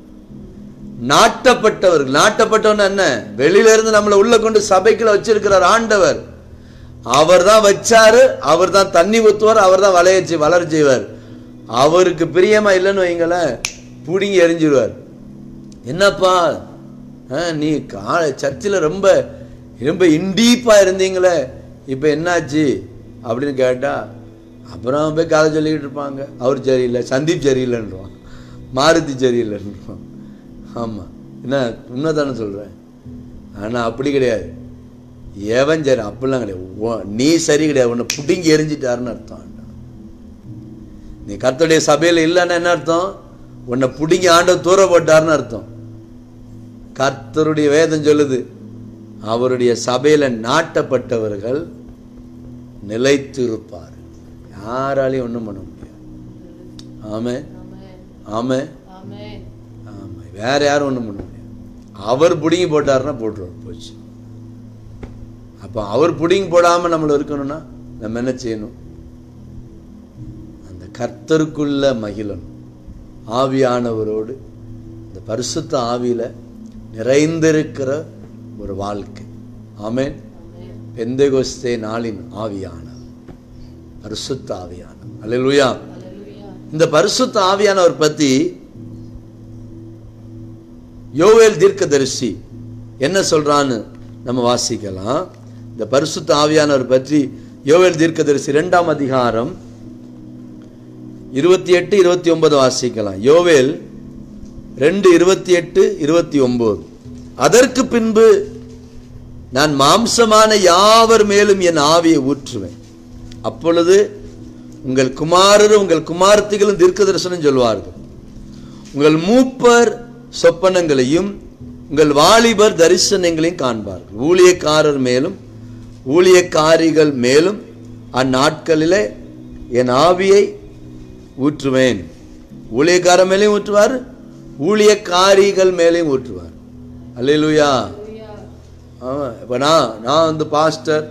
நாட்டப்பட்டவர்கள் நாட்டப்பட்டவன் என்ன வெளியில இருந்து நம்மளை உள்ள கொண்டு சபைக்குள்ள வச்சிருக்கிறார் ஆண்டவர் அவர் தான் வச்சாரு அவர் தான் தண்ணி ஊத்துவார் அவர் தான் வளையச்சு வளர செய்வார் அவருக்கு பிரியமா இல்லைன்னு வைங்களேன் புடிங்கி எரிஞ்சிருவார் என்னப்பா ஆ, நீ கா சர்ச்சில் ரொம்ப ரொம்ப இண்டீப்பாக இருந்தீங்களே இப்போ என்னாச்சு அப்படின்னு கேட்டா அப்புறம் போய் கதை சொல்லிக்கிட்டு இருப்பாங்க அவர் சரியில்லை சந்தீப் சரியில்லைன்றான் மாருதி சரியில்லைன்றான் ஆமாம் என்ன உண்மைதானே சொல்கிறேன் ஆனால் அப்படி கிடையாது எவன் சரி அப்படிலாம் கிடையாது உன் நீ சரி கிடையாது உன்னை புடுங்கி எரிஞ்சிட்டாருன்னு அர்த்தம் நீ கர்த்தருடைய சபையில் இல்லைன்னா என்ன அர்த்தம் உன்னை புடுங்கி ஆண்டவர் தூர போட்டாருன்னு அர்த்தம் கர்த்தருடைய வேதம் சொல்லுது அவருடைய சபையில நாட்டப்பட்டவர்கள் நிலைத்திருப்பார் யாராலையும் ஒண்ணும் பண்ண முடியாது ஆமே ஆமே ஆமென் ஆமா வேற யாரும் ஒண்ணும் பண்ண முடியாது அவர் புடுங்கி போட்டாருன்னா போட்டுருவார் போச்சு அப்போ அவர் புடுங்கி போடாம நம்மள இருக்கணும்னா நம்ம என்ன செய்யணும் அந்த கர்த்தருக்குள்ள மகிழணும் ஆவியானவரோடு இந்த பரிசுத்த ஆவியில நிறைந்திருக்கிற ஒரு வாழ்க்கை ஆமென் ஆமென் பெந்தகோஸ்தே நாளின் ஆவியானவர் பரிசுத்த ஆவியானவர் அல்லேலூயா ஹalleluya இந்த பரிசுத்த ஆவியானவர் பத்தி யோவேல் தீர்க்கதரிசி என்ன சொல்றான்னு நம்ம வாசிக்கலாம் இந்த பரிசுத்த ஆவியானவர் பற்றி யோவேல் தீர்க்கதரிசி இரண்டாம் அதிகாரம் இருபத்தி எட்டு இருபத்தி ஒன்பது வாசிக்கலாம் யோவேல் ரெண்டு இருபத்தி எட்டு இருபத்தி ஒன்பது அதற்கு பின்பு நான் மாம்சமான யாவர் மேலும் என் ஆவியை ஊற்றுவேன் அப்பொழுது உங்கள் குமாரரும் உங்கள் குமாரத்திகளும் தீர்க்க தரிசனம் சொல்வார்கள் உங்கள் மூப்பர் சொப்பனங்களையும் உங்கள் வாலிபர் தரிசனங்களையும் காண்பார்கள் ஊழியக்காரர் மேலும் ஊழியக்காரிகள் மேலும் அந்நாட்களிலே என் ஆவியை ஊற்றுவேன் ஊழியக்காரர் மேலேயும் ஊற்றுவார் ஊழியக்காரிகள் மேலேயும் ஊற்றுவார் அல்லேலூயா ஆமாம் இப்போ நான் நான் வந்து பாஸ்டர்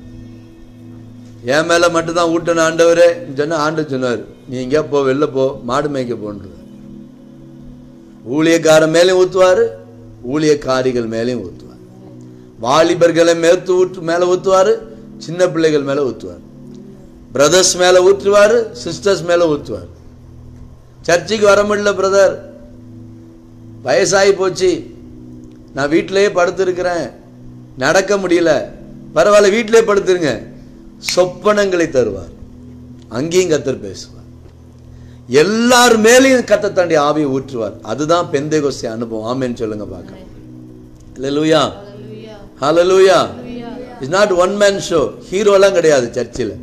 என் மேலே மட்டும்தான் ஊட்டணும் ஆண்டவரே சொன்ன ஆண்டு சொன்னார் நீ எங்கேயா போ வெளில போ மாடு மேய்க்க போன்றது ஊழியக்காரன் மேலேயும் ஊற்றுவார் ஊழியக்காரிகள் மேலேயும் ஊற்றுவார் வாலிபர்களை மேத்து ஊற்று மேலே ஊற்றுவார் சின்ன பிள்ளைகள் மேலே ஊற்றுவார் பிரதர்ஸ் மேலே ஊற்றுவார் சிஸ்டர்ஸ் மேலே ஊற்றுவார் சர்ச்சுக்கு வர முடியல பிரதர் வயசாகி போச்சு நான் வீட்டிலேயே படுத்திருக்கிறேன் நடக்க முடியல பரவாயில்ல வீட்டிலே படுத்துருங்க சொப்பனங்களை தருவார் அங்கேயும் கத்தர் பேசுவார் எல்லார் மேலேயும் கத்த தாண்டி ஆவியை ஊற்றுவார் அதுதான் பெந்தைகோஸ்தி அனுபவம் ஆமேன்னு சொல்லுங்க பார்க்க ஹalleluya ஹalleluya ஹalleluya it's not one man show ஹீரோலாம் கிடையாது சர்ச்சில்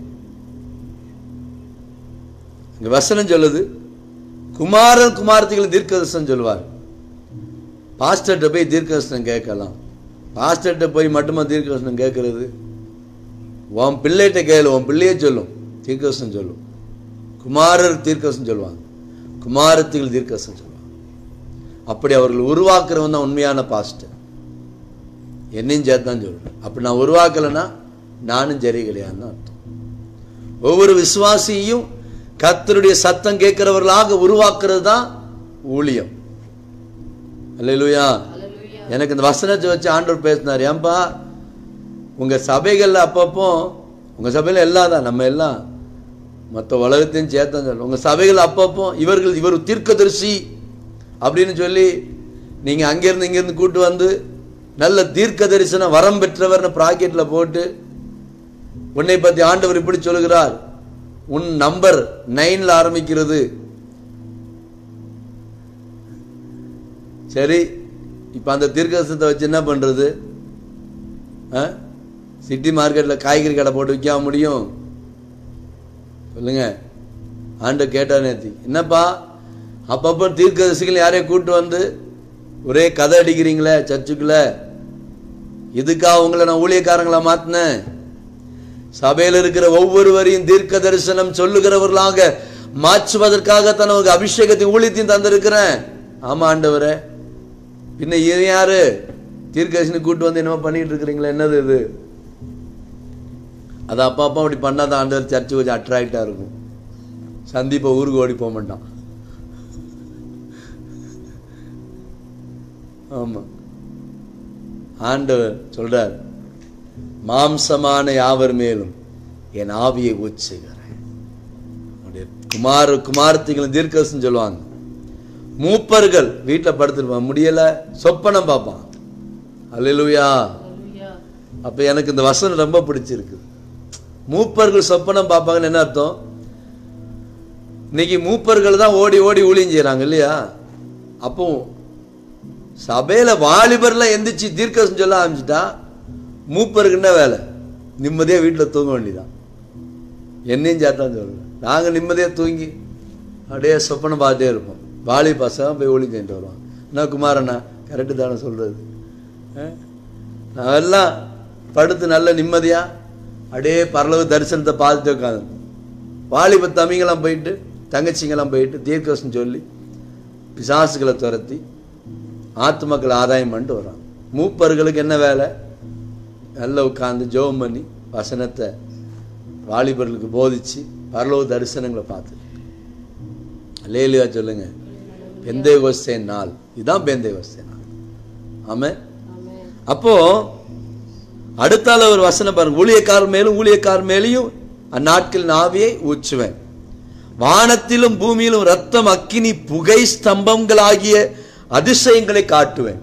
இங்க வசனம் சொல்லுது குமாரன் குமாரத்திகள் தீர்க்கதர்சனம் சொல்லுவார் பாஸ்டர்கிட்ட போய் தீர்க்கதர்சனம் கேட்கலாம் பாஸ்டர்கிட்ட போய் மட்டுமா தீர்க்கதர்சனம் கேட்கறது உன் பிள்ளைகிட்ட கேளு உன் பிள்ளையே சொல்லும் தீர்க்கதர்சனம் சொல்லும் குமாரர் தீர்க்கதர்சனம் சொல்லுவாங்க குமாரத்திகள் தீர்க்கதர்சனம் சொல்லுவாங்க அப்படி அவர்கள் உருவாக்குறவன் தான் உண்மையான பாஸ்டர் என்னையும் சேர்த்து தான் சொல்றேன் அப்படி நான் உருவாக்கலைன்னா நானும் சரி கிடையாதுன்னு அர்த்தம் ஒவ்வொரு விசுவாசியையும் கர்த்தருடைய சத்தம் கேட்கிறவர்களாக உருவாக்குறது தான் ஊழியம் அல்லேலூயா ஹalleluya எனக்கு இந்த வசனத்தை வச்சு ஆண்டவர் பேசினார் ஏன்பா உங்க சபைகள்ல அப்பப்போ உங்க சபையில எல்லாம் தான் நம்ம எல்லாம் மற்ற உலகத்தையும் சேர்த்தான் சொல்ல உங்க சபைகள் அப்பப்போ இவர்கள் இவர் தீர்க்கதரிசி அப்படின்னு சொல்லி நீங்க அங்கிருந்து இங்கிருந்து கூட்டு வந்து நல்ல தீர்க்க தரிசனம் வரம் பெற்றவர்னு ப்ராக்கெட்ல போட்டு உன்னை பத்தி ஆண்டவர் இப்படி சொல்லுகிறார் உன் நம்பர் நைன்ல ஆரம்பிக்கிறது சரி இப்ப அந்த தீர்க்கதரிசனத்தை வச்சு என்ன பண்றது ஆ? சிட்டி மார்க்கெட்ல காய்கறி கடை போட்டு விற்க முடியும் சொல்லுங்க ஆண்டு கேட்டா நேத்தி என்னப்பா அப்பப்போ தீர்க்கதரிசிகள் யாரையும் கூட்டு வந்து ஒரே கதை அடிக்கிறீங்களே சர்ச்சுக்குள்ள இதுக்கா உங்களை நான் ஊழியக்காரங்களா மாத்தினேன் சபையில் இருக்கிற ஒவ்வொருவரையும் தீர்க்க தரிசனம் சொல்லுகிறவர்களாக மாற்றுவதற்காக உங்க அபிஷேகத்தையும் ஊழியத்தையும் தந்திருக்கிறேன் ஆமா ஆண்டவரே பின்ன இது யாரு தீர்க்கதரிசனம் கூட்டு வந்து என்னமோ பண்ணிட்டு இருக்கிறீங்களா என்னது இது அது அப்பா அப்பா அப்படி பண்ணாதான் ஆண்டவர் சர்ச்சு கொஞ்சம் அட்ராக்டா இருக்கும் சந்தீப்பை ஊருக்கு ஓடி போக மாட்டான் ஆமா ஆண்டவர் சொல்றார் மாம்சமான யாவர் மேலும் என் ஆவியை ஊச்சுகிறேன் அவருடைய குமார குமாரத்திகளும் தீர்க்கசம் சொல்லுவாங்க மூப்பர்கள் வீட்டில் படுத்துருப்பான் முடியல சொப்பனம் பார்ப்பான் அல்லேலூயா Hallelujah. அப்ப எனக்கு இந்த வசனம் ரொம்ப பிடிச்சிருக்கு மூப்பர்கள் சொப்பனம் பார்ப்பாங்கன்னு என்ன அர்த்தம் இன்னைக்கு மூப்பர்கள் தான் ஓடி ஓடி ஊழியம் செய்றாங்க இல்லையா அப்போ சபையில வாலிபர்லாம் எந்திரிச்சு தீர்க்கதரிசனம் சொல்ல ஆரம்பிச்சிட்டா மூப்பருக்கு என்ன வேலை நிம்மதியா வீட்டுல தூங்க வேண்டியதான் என்னையும் சேர்த்தான் சொல்றேன் நாங்க நிம்மதியா தூங்கி அப்படியே சொப்பனம் பார்த்துட்டே இருப்போம் வாலி பசங்க போய் ஒளி செஞ்சுட்டு வருவோம் என்ன குமாரண்ணா கரெக்டு தானே சொல்றது ஆ? நாங்கெல்லாம் படுத்து நல்ல நிம்மதியா அப்படியே பரலவு தரிசனத்தை பார்த்துட்டு உட்காந்து வாலிப தம்பிங்கெல்லாம் போயிட்டு தங்கச்சிங்கெல்லாம் போயிட்டு தீர்க்கவசம் சொல்லி பிசாசுகளை துரத்தி ஆத்துமக்களை ஆதாயம் பண்ணிட்டு வர்றாங்க மூப்பர்களுக்கு என்ன வேலை நல்லா உட்காந்து ஜெபம் பண்ணி வசனத்தை வாலிபர்களுக்கு போதிச்சு பரலோக தரிசனங்களை பார்த்து லேலியா சொல்லுங்க பெந்தை கோஸ்தே நாள் இதுதான் பெந்தை கோஸ்தே நாள் ஆமே Amen. அப்போ அடுத்தால ஒரு வசனம் பாருங்க ஊழியக்காரர் மேலும் ஊழியக்காரர் மேலேயும் அந்நாட்களின் ஆவியை ஊற்றுவேன் வானத்திலும் பூமியிலும் ரத்தம் அக்கினி புகை ஸ்தம்பங்களாகிய அதிசயங்களை காட்டுவேன்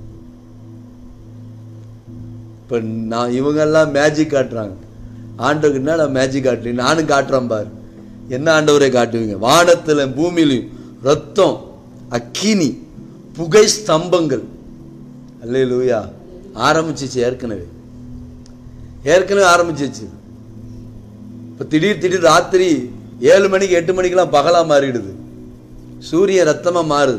இப்ப நான் இவங்கெல்லாம் மேஜிக் காட்டுறாங்க ஆண்டவருக்கு என்னடா மேஜிக் காட்டுறீங்க நானும் காட்டுறேன் பாரு என்ன ஆண்டவரை காட்டுவீங்க வானத்துல பூமியிலும் ரத்தம் அக்கினி புகை ஸ்தம்பங்கள் அல்லேலூயா ஆரம்பிச்சிச்சு ஏற்கனவே ஏற்கனவே ஆரம்பிச்சிச்சு இப்ப திடீர் திடீர் ராத்திரி ஏழு மணிக்கு எட்டு மணிக்கெல்லாம் பகலா மாறிடுது சூரியன் ரத்தமா மாறுது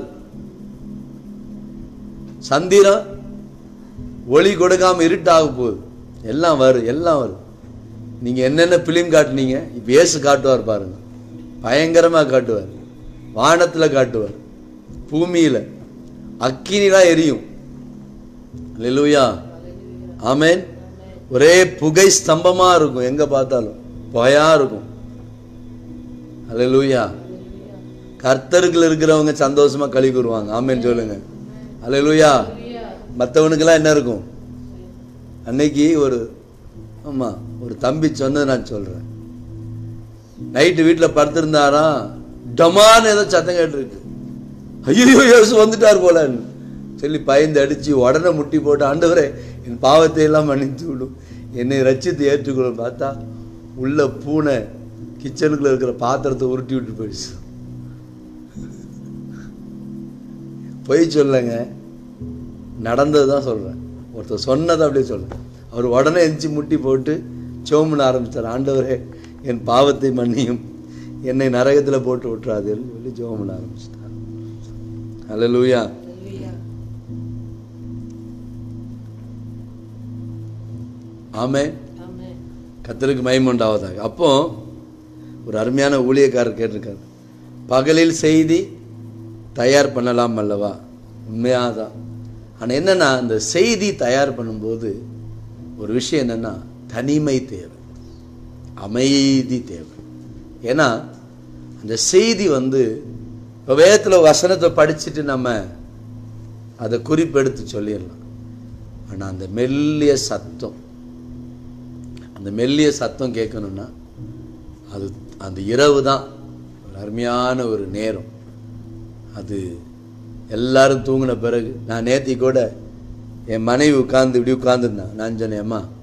சந்திரன் ஒளி கொடுக்காம இருட்டாக போகுது எல்லாம் வரும் எல்லாம் வரும் நீங்க என்னென்ன பிலிம் காட்டுனீங்க இப்ப இயேசு காட்டுவார் பாருங்க பயங்கரமா காட்டுவார் வானத்துல காட்டுவார் பூமியில அக்கினிலாம் எரியும் அல்லேலூயா ஆமென் ஒரே புகை ஸ்தம்பமா இருக்கும் எங்க பார்த்தாலும் புகையா இருக்கும் அல்லேலூயா கர்த்தருக்குள்ள இருக்கிறவங்க சந்தோஷமா களி கூறுவாங்க ஆமென் சொல்லுங்க அல்லேலூயா மற்றவனுக்கெல்லாம் என்ன இருக்கும் அன்னைக்கு ஒரு ஆமா ஒரு தம்பி சொன்னது நான் சொல்றேன் நைட்டு வீட்டில் படுத்திருந்தாராம் டமான்னு ஏதோ சத்தம் கேட்டிருக்கு ஐயோ இயேசு வந்துட்டார் போலன்னு சொல்லி பயந்து அடிச்சு உடனே முட்டி போட்டு ஆண்டவரே என் பாவத்தை எல்லாம் மன்னித்து விடும் என்னை ரட்சித்து ஏற்றுக்கொள்ளும் பார்த்தா உள்ள பூனை கிச்சனுக்குள்ள இருக்கிற பாத்திரத்தை உருட்டி விட்டு போயிடுச்சு பொய் சொல்லுங்க நடந்தது தான் சொல்கிறேன் ஒருத்தர் சொன்னதை அப்படியே சொல்றேன் அவர் உடனே எந்திச்சு முட்டி போட்டு சோமுன்னு ஆரம்பிச்சார் ஆண்டவரே என் பாவத்தை மன்னியும் என்னை நரகத்தில் போட்டு விட்டுறாதுன்னு சொல்லி ஜோமன் ஆரம்பிச்சிட்டார் அல்லேலூயா Hallelujah. ஆமே Amen. கத்தருக்கு மயமுண்டாவதாக அப்போ ஒரு அருமையான ஊழியக்காரர் கேட்டிருக்காரு பகலில் செய்தி தயார் பண்ணலாம் அல்லவா உண்மையாதான் ஆனால் என்னன்னா அந்த செய்தி தயார் பண்ணும்போது ஒரு விஷயம் என்னன்னா தனிமை தேவை அமைதி தேவை ஏன்னா அந்த செய்தி வந்து இப்போ வேதத்தில் வசனத்தை படிச்சுட்டு நம்ம அதை குறிப்பெடுத்து சொல்லிடலாம் ஆனால் அந்த மெல்லிய சத்தம் அந்த மெல்லிய சத்தம் கேட்கணும்னா அது அந்த இரவு தான் ஒரு அருமையான ஒரு நேரம் அது எல்லாரும் தூங்கின பிறகு நான் நேத்தி கூட என் மனைவி உட்கார்ந்து இப்படி உட்கார்ந்துருந்தேன் நான் சொன்னேன் அம்மா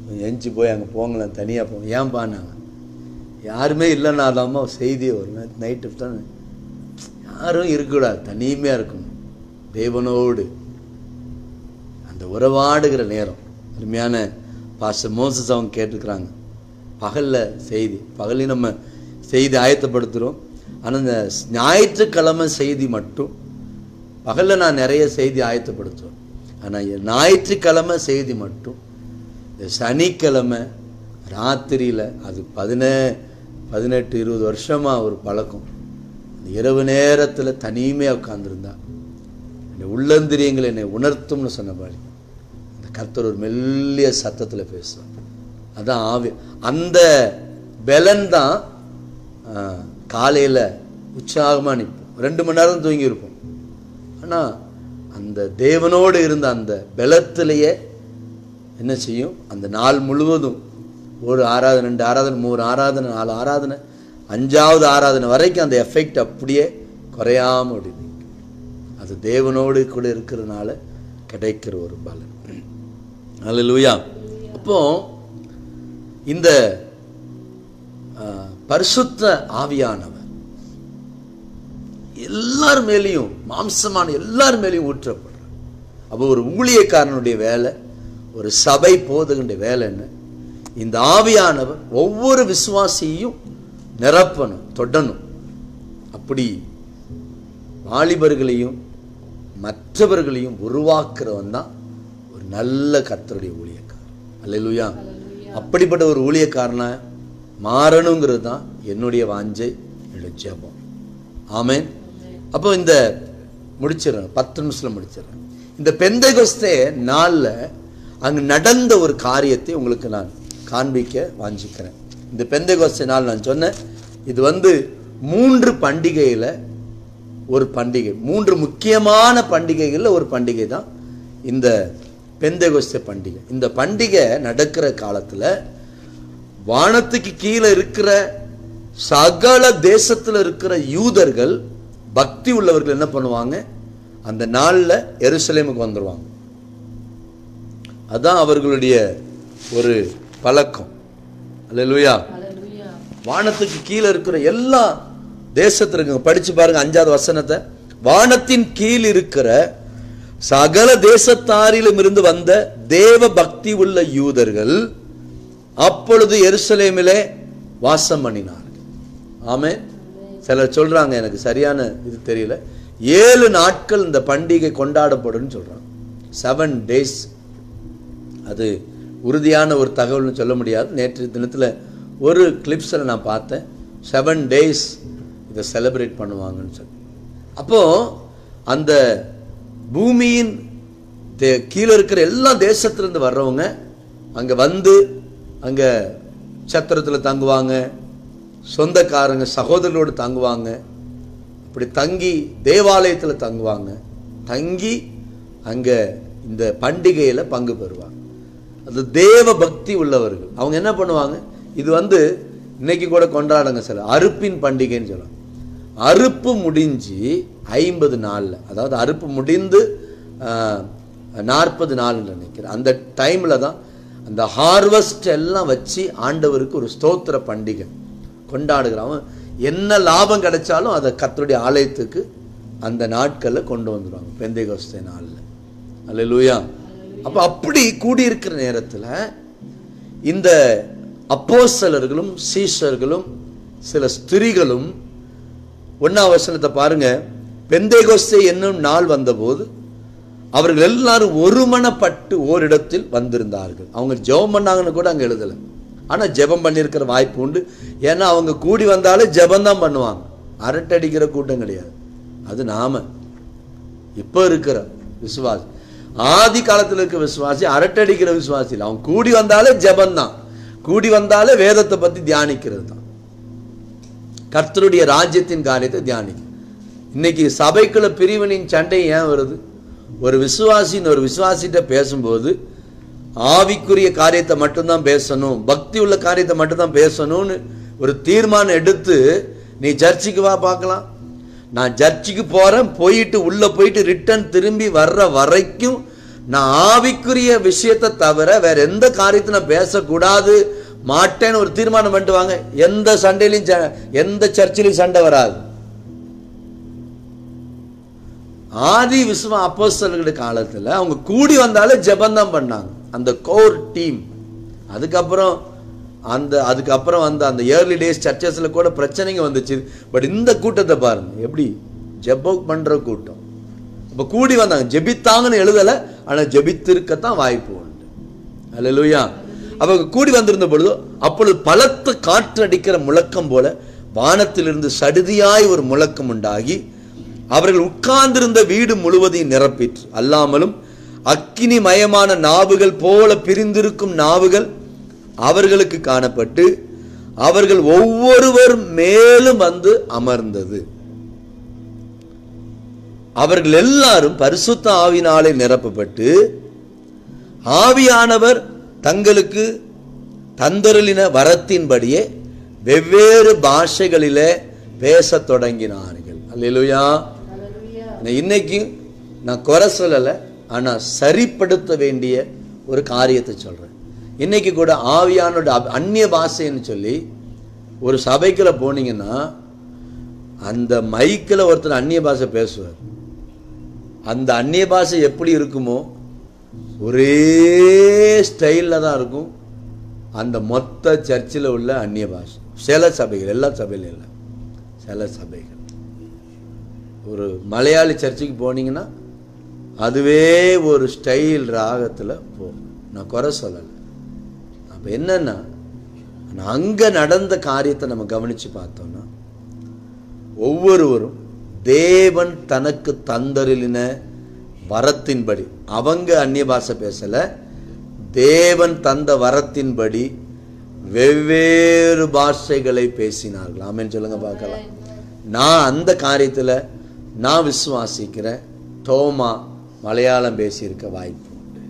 எஞ்சி போய் அங்கே போங்களேன் தனியாக போங்க ஏன்பான்னாங்க யாருமே இல்லைனாதாம்மா செய்தியே வரும் நைட்டு தான் யாரும் இருக்கக்கூடாது தனிமையாக இருக்கணும் தேவனோடு அந்த உறவாடுகிற நேரம் அருமையான பாஸ்டர் மோசஸ் அவங்க கேட்டுக்கிறாங்க பகலில் செய்தி பகலையும் நம்ம செய்தி ஆயத்தப்படுத்துகிறோம் ஆனால் இந்த ஞாயிற்றுக்கிழமை செய்தி மட்டும் பகலில் நான் நிறைய செய்தி ஆயத்தப்படுத்துவேன் ஆனால் ஞாயிற்றுக்கிழமை செய்தி மட்டும் இந்த சனிக்கிழமை ராத்திரியில் அது பதினே பதினெட்டு இருபது வருஷமாக ஒரு பழக்கம் அந்த இரவு நேரத்தில் தனிமையாக உட்காந்துருந்தா என்னை உள்ளந்திரியங்கள் என்னை உணர்த்தும்னு சொன்னபாடி அந்த கர்த்தர் ஒரு மெல்லிய சத்தத்தில் பேசுவார் அதான் ஆவி அந்த பலன் தான் காலையில் உற்சாகமாக நிற்போம் ரெண்டு மணி நேரம் தூங்கி இருப்போம் ஆனால் அந்த தேவனோடு இருந்த அந்த பலத்திலேயே என்ன செய்யும் அந்த நாள் முழுவதும் ஒரு ஆராதனை ரெண்டு ஆராதனை மூணு ஆராதனை நாலு ஆராதனை அஞ்சாவது ஆராதனை வரைக்கும் அந்த எஃபெக்ட் அப்படியே குறையாம அப்படி நிக்கும். அது தேவனோடு கூட இருக்கிறதுனால கிடைக்கிற ஒரு பலன் அல்லேலூயா அப்போ இந்த ஆ, பரிசுத்த ஆவியானவர் எல்லார் மேலேயும் மாம்சமான எல்லார் மேலேயும் ஊற்றப்படுறார் அப்போ ஒரு ஊழியக்காரனுடைய வேலை ஒரு சபை போதுகின்ற வேலை என்ன இந்த ஆவியானவர் ஒவ்வொரு விசுவாசியையும் நிரப்பணும் தொடணும் அப்படி வாலிபர்களையும் மற்றவர்களையும் உருவாக்குறவன் தான் ஒரு நல்ல கர்த்தருடைய ஊழியக்காரன் அல்லேலூயா அப்படிப்பட்ட ஒரு ஊழியக்காரனா மாறணுங்கிறது தான் என்னுடைய வாஞ்சை என்னுடைய ஜெபம் ஆமென் அப்போ இந்த முடிச்சிடுறேன் பத்து நிமிஷத்தில் முடிச்சிடுறேன் இந்த பெந்தைகொஸ்தே நாளில் அங்கு நடந்த ஒரு காரியத்தை உங்களுக்கு நான் காண்பிக்க வாஞ்சிக்கிறேன் இந்த பெந்தைகொஸ்தே நாள் நான் சொன்னேன் இது வந்து மூன்று பண்டிகையில் ஒரு பண்டிகை மூன்று முக்கியமான பண்டிகைகளில் ஒரு பண்டிகை தான் இந்த பெந்தைகொஸ்தே பண்டிகை இந்த பண்டிகை நடக்கிற காலத்தில் வானத்துக்கு கீழே இருக்கிற சகல தேசத்தில் இருக்கிற யூதர்கள் பக்தி உள்ளவர்கள் என்ன பண்ணுவாங்க அந்த நாளில் எருசலேமுக்கு வந்துடுவாங்க அதான் அவர்களுடைய ஒரு பழக்கம் அல்லேலூயா ஹalleluya வானத்துக்கு கீழே இருக்கிற எல்லா தேசத்துல இருக்குங்க படிச்சு பாருங்க அஞ்சாவது வசனத்தை வானத்தின் கீழ் இருக்கிற சகல தேசத்தாரிலும் இருந்து வந்த தேவ பக்தி உள்ள யூதர்கள் அப்பொழுது எருசலேமிலே வாசம் பண்ணினார்கள் ஆமே சிலர் சொல்றாங்க எனக்கு சரியான இது தெரியல ஏழு நாட்கள் இந்த பண்டிகை கொண்டாடப்படும்னு சொல்றாங்க செவன் டேஸ் அது உறுதியான ஒரு தகவல்னு சொல்ல முடியாது நேற்று தினத்தில் ஒரு கிளிப்ஸில் நான் பார்த்தேன் செவன் டேஸ் இதை செலிப்ரேட் பண்ணுவாங்கன்னு சொல்லி அப்போது அந்த பூமியின் தே- கீழே இருக்கிற எல்லா தேசத்துலேருந்து வர்றவங்க அங்கே வந்து அங்கே சத்திரத்தில் தங்குவாங்க சொந்தக்காரங்க சகோதரர்களோடு தங்குவாங்க அப்படி தங்கி தேவாலயத்தில் தங்குவாங்க தங்கி அங்கே இந்த பண்டிகையில் பங்கு பெறுவாங்க அது தேவ பக்தி உள்ளவர்கள் அவங்க என்ன பண்ணுவாங்க இது வந்து இன்னைக்கு கூட கொண்டாடுங்க சில அறுப்பின் பண்டிகைன்னு சொல்லுவாங்க அறுப்பு முடிஞ்சு ஐம்பது நாளில் அதாவது அறுப்பு முடிந்து நாற்பது நாள் நினைக்கிறேன் அந்த டைமில் தான் அந்த ஹார்வெஸ்ட் எல்லாம் வச்சு ஆண்டவருக்கு ஒரு ஸ்தோத்திர பண்டிகை கொண்டாடுகிறான் அவன் என்ன லாபம் கிடைச்சாலும் அதை கர்த்தருடைய ஆலயத்துக்கு அந்த நாட்களில் கொண்டு வந்துடுவாங்க பெந்தைகோஸ்தே நாளில் அல்லேலூயா அப்போ அப்படி கூடியிருக்கிற நேரத்தில் இந்த அப்போஸ்தலர்களும் சீஷர்களும் சில ஸ்திரிகளும் ஒன்னாம் வசனத்தை பாருங்க பெந்தைகோஸ்தே என்னும் நாள் வந்தபோது அவர்கள் எல்லாரும் ஒருமனப்பட்டு ஓரிடத்தில் வந்திருந்தார்கள் அவங்க ஜெபம் பண்ணாங்கன்னு கூட அங்கே எழுதலை ஆனால் ஜெபம் பண்ணியிருக்கிற வாய்ப்பு உண்டு ஏன்னா அவங்க கூடி வந்தாலே ஜெபம் தான் பண்ணுவாங்க அரட்டடிக்கிற கூட்டம் கிடையாது அது நாம இப்போ இருக்கிற விசுவாசி ஆதி காலத்தில் இருக்கிற விசுவாசி அரட்டடிக்கிற விசுவாசி இல்லை அவன் கூடி வந்தாலே ஜெபம் தான் கூடி வந்தாலே வேதத்தை பற்றி தியானிக்கிறது தான் கர்த்தருடைய ராஜ்யத்தின் காரியத்தை தியானிக்கும் இன்னைக்கு சபைக்குள்ள பிரிவினின் சண்டை ஏன் வருது ஒரு விசுவாசின்னு ஒரு விசுவாசிட்ட பேசும்போது ஆவிக்குரிய காரியத்தை மட்டும்தான் பேசணும் பக்தி உள்ள காரியத்தை மட்டும்தான் பேசணும்னு ஒரு தீர்மானம் எடுத்து நீ சர்ச்சுக்கு வா பார்க்கலாம் நான் சர்ச்சுக்கு போறேன் போயிட்டு உள்ள போயிட்டு ரிட்டர்ன் திரும்பி வர்ற வரைக்கும் நான் ஆவிக்குரிய விஷயத்தை தவிர வேற எந்த காரியத்தை நான் பேசக்கூடாது மாட்டேன்னு ஒரு தீர்மானம் பண்ணிட்டு வாங்க எந்த சண்டையிலையும் ச- எந்த சர்ச்சிலையும் சண்டை வராது ஆதி விஸ்வ அப்போஸ்தலர்களுடைய காலத்துல அவங்க கூடி வந்தாலே ஜெபந்தான் பண்ணாங்க அந்த கோர் டீம் அதுக்கப்புறம் அந்த அதுக்கப்புறம் வந்து அந்த இயர்லி டேஸ் சர்ச்சஸ்ல கூட பிரச்சனைங்க வந்துச்சு பட் இந்த கூட்டத்தை பாருங்க எப்படி ஜெபம் பண்ற கூட்டம் அப்ப கூடி வந்தாங்க ஜெபித்தாங்கன்னு எழுதல ஆனா ஜெபித்திருக்கத்தான் வாய்ப்பு உண்டு அல்லேலூயா அவங்க கூடி வந்திருந்த பொழுது அப்பொழுது பலத்த காற்று அடிக்கிற முழக்கம் போல வானத்திலிருந்து சடுதியாய் ஒரு முழக்கம் உண்டாகி அவர்கள் உட்கார்ந்திருந்த வீடு முழுவதையும் நிரப்பிற்று அல்லாமலும் அக்கினி மயமான நாவுகள் போல பிரிந்திருக்கும் நாவுகள் அவர்களுக்கு காணப்பட்டு அவர்கள் ஒவ்வொருவர் மேலும் வந்து அமர்ந்தது அவர்கள் எல்லாரும் பரிசுத்த ஆவினாலே நிரப்பப்பட்டு ஆவியானவர் தங்களுக்கு தந்தருளின வரத்தின்படியே வெவ்வேறு பாஷைகளிலே பேசத் தொடங்கினார்கள் அல்லேலூயா நான் இன்னைக்கு நான் குறை சொல்லலை ஆனா சரிப்படுத்த வேண்டிய ஒரு காரியத்தை சொல்றேன் இன்னைக்கு கூட ஆவியானோட அப்- அந்நிய பாஷைன்னு சொல்லி ஒரு சபைக்குள்ள போனீங்கன்னா அந்த மைக்கில் ஒருத்தர் அந்நிய பாஷை பேசுவார் அந்த அந்நிய பாஷை எப்படி இருக்குமோ ஒரே ஸ்டைலில் தான் இருக்கும் அந்த மொத்த சர்ச்சில் உள்ள அந்நிய பாஷை சில சபைகள் எல்லா சபையிலும் இல்லை சில சபைகள் ஒரு மலையாளி சர்ச்சுக்கு போனீங்கன்னா அதுவே ஒரு ஸ்டைல் ராகத்தில் போகும் நான் குறை சொல்லலை அப்போ என்னன்னா அங்கே நடந்த காரியத்தை நம்ம கவனித்து பார்த்தோம்னா ஒவ்வொருவரும் தேவன் தனக்கு தந்தருளின வரத்தின்படி அவங்க அந்நிய பாஷை பேசல தேவன் தந்த வரத்தின்படி வெவ்வேறு பாஷைகளை பேசினார்கள் ஆமென் சொல்லுங்க பார்க்கலாம் நான் அந்த காரியத்தில் நான் விசுவாசிக்கிறேன் தோமா மலையாளம் பேசியிருக்க வாய்ப்பு உண்டு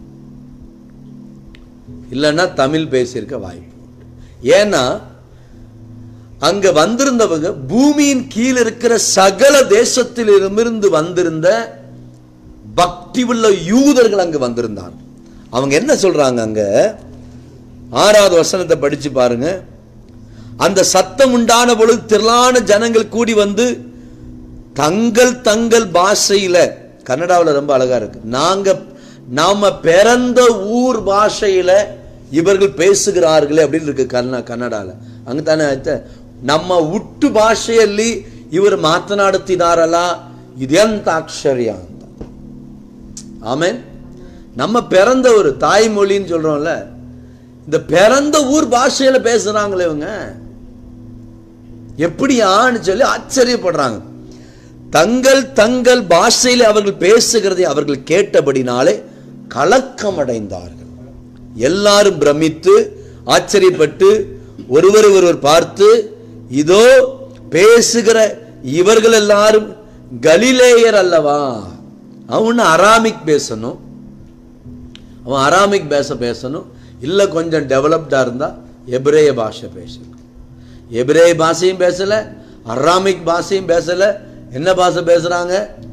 இல்லைன்னா தமிழ் பேசியிருக்க வாய்ப்பு உண்டு ஏன்னா அங்க வந்திருந்தவங்க பூமியின் கீழ் இருக்கிற சகல தேசத்திலிருந்து வந்திருந்த பக்தி உள்ள யூதர்கள் அங்க வந்திருந்தாங்க அவங்க என்ன சொல்றாங்க அங்க ஆறாவது வசனத்தை படிச்சு பாருங்க அந்த சத்தம் உண்டான பொழுது திரளான ஜனங்கள் கூடி வந்து தங்கள் தங்கள் பாஷையில கன்னடாவில் ரொம்ப அழகா இருக்கு நாங்க நாம பிறந்த ஊர் பாஷையில இவர்கள் பேசுகிறார்களே அப்படின்னு இருக்கு கನ್ನ ಕನ್ನಡಾಲ ಹಂಗ ತಾನೇ ಆಯ್ತ ನಮ್ಮ ಹುಟ್ಟು ಭಾಷೆಯಲ್ಲಿ ಇವರು ಮಾತನಾಡುತ್ತಿದ್ದಾರಲ್ಲ ಇದೆಂತ ಆಶ್ಚರ್ಯ ಅಂತ ஆமென் நம்ம பிறந்த ஒரு தாய்மொழின்னு சொல்றோம்ல இந்த பிறந்த ஊர் பாஷையில பேசுறாங்களே இவங்க எப்படியான்னு சொல்லி ஆச்சரியப்படுறாங்க தங்கள் தங்கள் பாஷையில் அவர்கள் பேசுகிறதை அவர்கள் கேட்டபடினாலே கலக்கமடைந்தார்கள் எல்லாரும் பிரமித்து ஆச்சரியப்பட்டு ஒருவர் ஒருவர் பார்த்து இதோ பேசுகிற இவர்கள் எல்லாரும் கலிலேயர் அல்லவா அவன் அராமிக் பேசணும் அவன் அராமிக் பேச பேசணும் இல்லை கொஞ்சம் டெவலப்டாக இருந்தால் எபிரேய பாஷை பேசணும் எபிரேய பாஷையும் பேசலை அராமிக் பாஷையும் பேசலை என்ன பாஷை பேசுகிறாங்க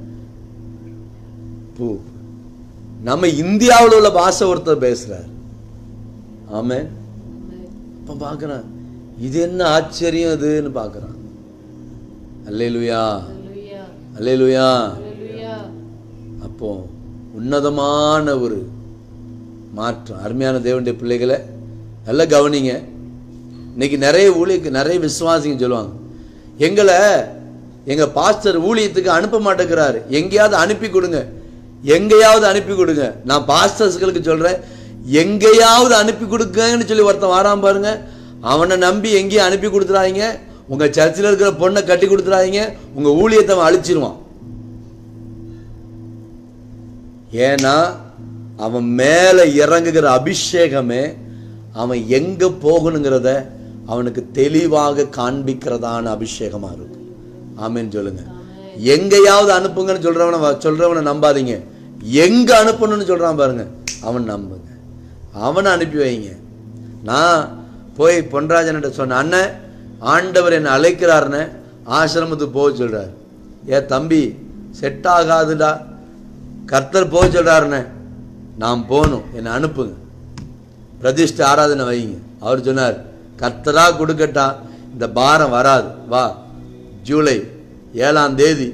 பூ நம்ம இந்தியாவில் உள்ள பாஷை ஒருத்தர் பேசுகிறார் ஆமென் இப்போ பார்க்குறான் இது என்ன ஆச்சரியம் இதுன்னு பார்க்குறான் அல்லேலுயா Hallelujah. அல்லேலுயா Hallelujah. அப்போ உன்னதமான ஒரு மாற்றம் அருமையான தேவனுடைய பிள்ளைகளை நல்லா கவனிங்க இன்னைக்கு நிறைய ஊழியக்கு நிறைய விசுவாசிங்க சொல்லுவாங்க எங்களை எங்க பாஸ்டர் ஊழியத்துக்கு அனுப்ப மாட்டேங்கிறாரு எங்கேயாவது அனுப்பி கொடுங்க எங்கேயாவது அனுப்பி கொடுங்க நான் பாஸ்டர்ஸ்களுக்கு சொல்றேன் எங்கேயாவது அனுப்பி கொடுங்கன்னு சொல்லி ஒருத்தன் வாராம பாருங்க அவனை நம்பி எங்கேயும் அனுப்பி கொடுத்துறாதீங்க உங்க சர்ச்சில் இருக்கிற பொண்ணை கட்டி கொடுத்துறாதீங்க உங்க ஊழியத்தை அவன் அழிச்சிருவான் ஏன்னா அவன் மேலே இறங்குகிற அபிஷேகமே அவன் எங்க போகணுங்கிறத அவனுக்கு தெளிவாக காண்பிக்கிறதான அபிஷேகமா இருக்கும் ஆமென்னு சொல்லுங்க எங்கேயாவது அனுப்புங்கன்னு சொல்றவன வ- சொல்றவனை நம்பாதீங்க எங்க அனுப்பணும்னு சொல்றான் பாருங்க அவன் நம்புங்க அவனை அனுப்பி வைங்க நான் போய் பொன்ராஜன்கிட்ட சொன்னேன் அண்ணன் ஆண்டவர் என்னை அழைக்கிறாருன்னு ஆசிரமத்துக்கு போக சொல்றாரு ஏ தம்பி செட் ஆகாதுடா கர்த்தர் போக சொல்றாருண்ணே நாம் போகணும் என்னை அனுப்புங்க பிரதிஷ்ட ஆராதனை வைங்க அவர் சொன்னார் கர்த்தரா கொடுக்கட்டா இந்த பாரம் வராது வா ஜூலை ஏழாம் தேதி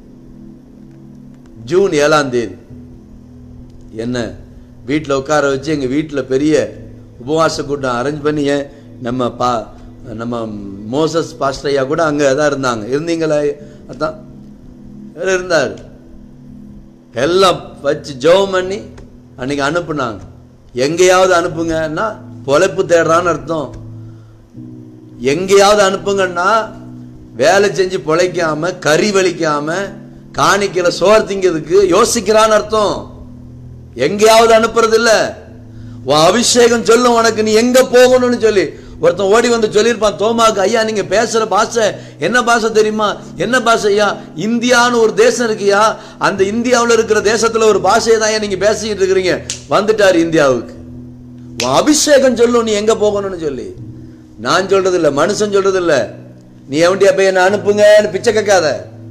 ஜூன் ஏழாம் தேதி என்ன வீட்டில் உட்கார வச்சு எங்கள் வீட்டில் பெரிய உபவாச கூட்டம் அரேஞ்ச் பண்ணி ஏன் நம்ம பா நம்ம மோசஸ் பாஸ்டர் ஐயா கூட அங்கே தான் இருந்தாங்க இருந்தீங்களா அதான் இவர் இருந்தார் எல்லாம் வச்சு ஜெபம் பண்ணி அன்னைக்கு அனுப்புனாங்க எங்கேயாவது அனுப்புங்கன்னா பொழைப்பு தேடுறான்னு அர்த்தம் எங்கேயாவது அனுப்புங்கன்னா வேலை செஞ்சு பொழைக்காம கறி வலிக்காம காணிக்கல சோறு திங்கிறதுக்கு யோசிக்கிறான்னு அர்த்தம் எங்கேயாவது அனுப்புறது இல்ல உன் அபிஷேகம் சொல்லும் உனக்கு நீ எங்க போகணும்னு சொல்லி ஒருத்தன் ஓடி வந்து சொல்லியிருப்பான் தோமாக்கு ஐயா நீங்க பேசுற பாஷை என்ன பாஷை தெரியுமா என்ன பாஷை ஐயா இந்தியான்னு ஒரு தேசம் இருக்குயா அந்த இந்தியாவுல இருக்கிற தேசத்துல ஒரு பாஷையை தான் ஐயா நீங்க பேசிக்கிட்டு இருக்கிறீங்க வந்துட்டாரு இந்தியாவுக்கு உன் அபிஷேகம் சொல்லும் நீ எங்க போகணும்னு சொல்லி நான் சொல்றது இல்ல மனுஷன் சொல்றது இல்ல நீ எவன்டியா போய் என்ன அனுப்புங்கன்னு பிச்சை கேட்காத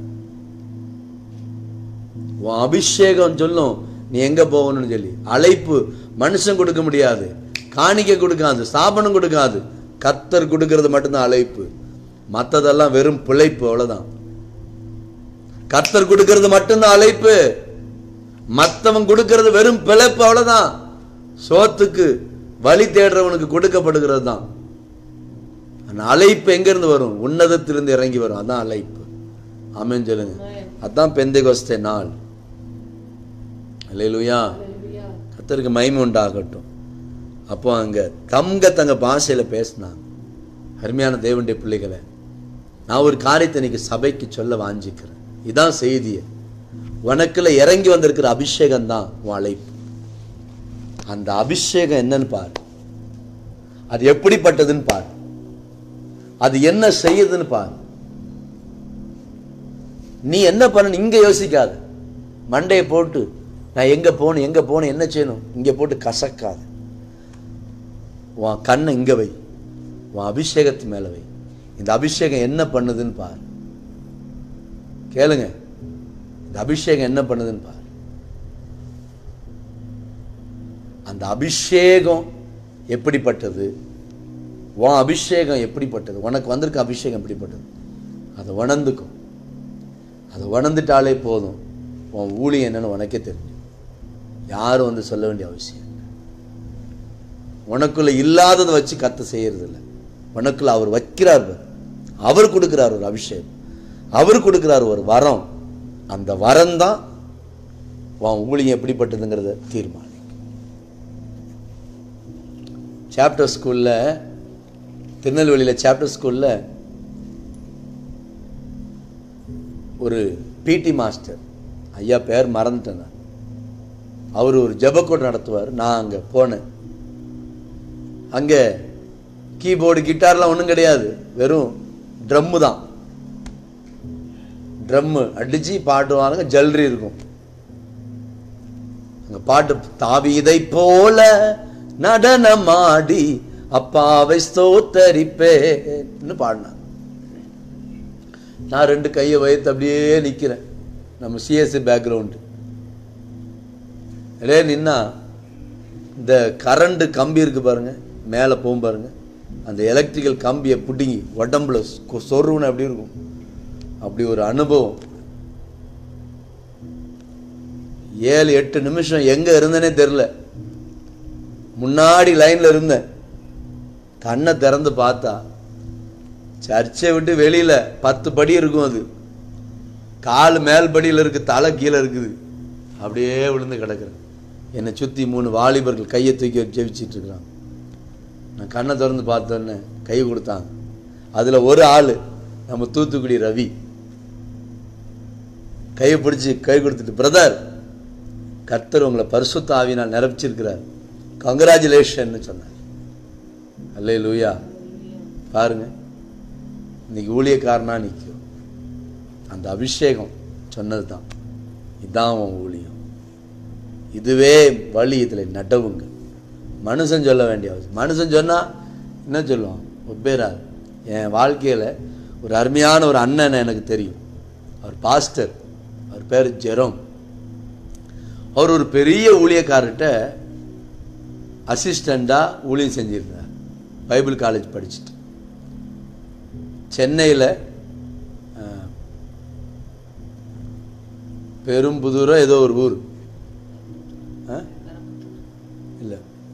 உன் அபிஷேகம் சொல்லும் நீ எங்க போகணும்னு சொல்லி அழைப்பு மனுஷன் கொடுக்க முடியாது காணிக்கை கொடுக்காது ஸ்தாபனம் கொடுக்காது கத்தர் கொடுக்கிறது மட்டும்தான் அழைப்பு மத்ததெல்லாம் வெறும் பிழைப்பு அவ்வளவுதான் கர்த்தர் கொடுக்கிறது மட்டும்தான் அழைப்பு மத்தவன் கொடுக்கிறது வெறும் பிழைப்பு அவ்வளவுதான் சோத்துக்கு வழி தேடுறவனுக்கு கொடுக்கப்படுகிறது தான் அந்த அழைப்பு எங்க இருந்து வரும் உன்னதத்திலிருந்து இறங்கி வரும் அதான் அழைப்பு ஆமென் சொல்லுங்க அதான் பெந்தைகொஸ்தே நாள் அல்லேலூயா Hallelujah. கத்தருக்கு மகிமை உண்டாகட்டும் அப்போ அங்க தங்க தங்க பாஷையில பேசினாங்க அருமையான தேவனுடைய பிள்ளைகளை நான் ஒரு காரியத்தை இன்னைக்கு சபைக்கு சொல்ல வாஞ்சிக்கிறேன் இதான் செய்தியை உனக்குள்ள இறங்கி வந்திருக்கிற அபிஷேகம் தான் உன் அழைப்பு அந்த அபிஷேகம் என்னன்னு பாரு அது எப்படிப்பட்டதுன்னு பாரு அது என்ன செய்யுதுன்னு பாரு நீ என்ன பண்ண இங்க யோசிக்காத மண்டையை போட்டு நான் எங்க போகணும் எங்க போகணும் என்ன செய்யணும் இங்க போட்டு கசக்காத உன் கண்ணை இங்க வை உன் அபிஷேகத்து மேல வை இந்த அபிஷேகம் என்ன பண்ணுதுன்னு பாரு கேளுங்க இந்த அபிஷேகம் என்ன பண்ணுதுன்னு பாரு அந்த அபிஷேகம் எப்படிப்பட்டது உன் அபிஷேகம் எப்படிப்பட்டது உனக்கு வந்திருக்க அபிஷேகம் எப்படிப்பட்டது அதை உணர்ந்துக்கும் அதை உணர்ந்துட்டாலே போதும் உன் ஊழியம் என்னன்னு உனக்கே தெரியும் யாரும் வந்து சொல்ல வேண்டிய அவசியம் இல்லை. உனக்குள்ள இல்லாததை வச்சு கத்த செய்யறது இல்லை உனக்குள்ள அவர் வைக்கிறார் பாரு. அவர் கொடுக்கிறார் ஒரு அபிஷேகம் அவர் கொடுக்கிறார் ஒரு வரம் அந்த வரம் தான் உன் ஊழியம் எப்படிப்பட்டதுங்கிறத தீர்மானிக்கும் சாப்டர் ஸ்கூல்ல திருநெல்வேலியில் சாப்டர் ஸ்கூல்ல ஒரு பிடி மாஸ்டர் ஐயா பேர் மறந்துட்டேன் நான் அவர் ஒரு ஜெபக்கூடம் நடத்துவார் நான் அங்கே போனேன் அங்கே கீபோர்டு கிட்டார்லாம் ஒன்றும் கிடையாது வெறும் ட்ரம்மு தான் ட்ரம்மு அடிச்சு பாடுவாங்க ஜல்லரி இருக்கும் அங்க பாட்டு தாவீதை போல நடனமாடி அப்பாவை ஸ்தோத்தரிப்பேன்னு பாடினாங்க நான் ரெண்டு கையை வைத்து அப்படியே நிக்கிறேன் நம்ம சிஎஸ்சி பேக்ரவுண்டு அதே நின்னா இந்த கரண்ட் கம்பி இருக்கு பாருங்க மேலே போகும் பாருங்க அந்த எலக்ட்ரிக்கல் கம்பியை பிடுங்கி உடம்புல சொ- சொருவுன்னு அப்படி இருக்கும் அப்படி ஒரு அனுபவம் ஏழு எட்டு நிமிஷம் எங்க இருந்தேனே தெரில முன்னாடி லைன்ல இருந்தேன் கண்ணை திறந்து பார்த்தா சர்ச்சை விட்டு வெளியில பத்து படி இருக்கும் அது கால் மேல் படியில் இருக்கு தலை கீழே இருக்குது அப்படியே விழுந்து கிடக்குறேன் என்னை சுத்தி மூணு வாலிபர்கள் கையை தூக்கி வச்சு ஜெபிச்சிட்டு இருக்கிறாங்க நான் கண்ணை திறந்து பார்த்தோன்னே கை கொடுத்தாங்க அதுல ஒரு ஆளு நம்ம தூத்துக்குடி ரவி கையை பிடிச்சி கை கொடுத்துட்டு பிரதர் கர்த்தர் உங்களை பரிசுத்த ஆவினால் நிரப்பிச்சிருக்கிறார் கங்க்ராச்சுலேஷன் சொன்னார் அல்லே லூயா பாருங்க இன்னைக்கு ஊழியக்காரனா நிற்கும் அந்த அபிஷேகம் சொன்னது தான் இதான் உன் ஊழியம் இதுவே வழி இதில் நடவுங்க மனுஷன் சொல்ல வேண்டிய அவசியம் மனுஷன் சொன்னா என்ன சொல்லுவான் ஒப்பேராது என் வாழ்க்கையில ஒரு அருமையான ஒரு அண்ணன் எனக்கு தெரியும் அவர் பாஸ்டர் அவர் பேர் ஜெரோம் அவர் ஒரு பெரிய ஊழியக்காரர்கிட்ட அசிஸ்டண்டாக ஊழியம் செஞ்சிருந்தார் பைபிள் காலேஜ் படிச்சுட்டு சென்னையில் பெரும்புதூரோ ஏதோ ஒரு ஊர் இல்லை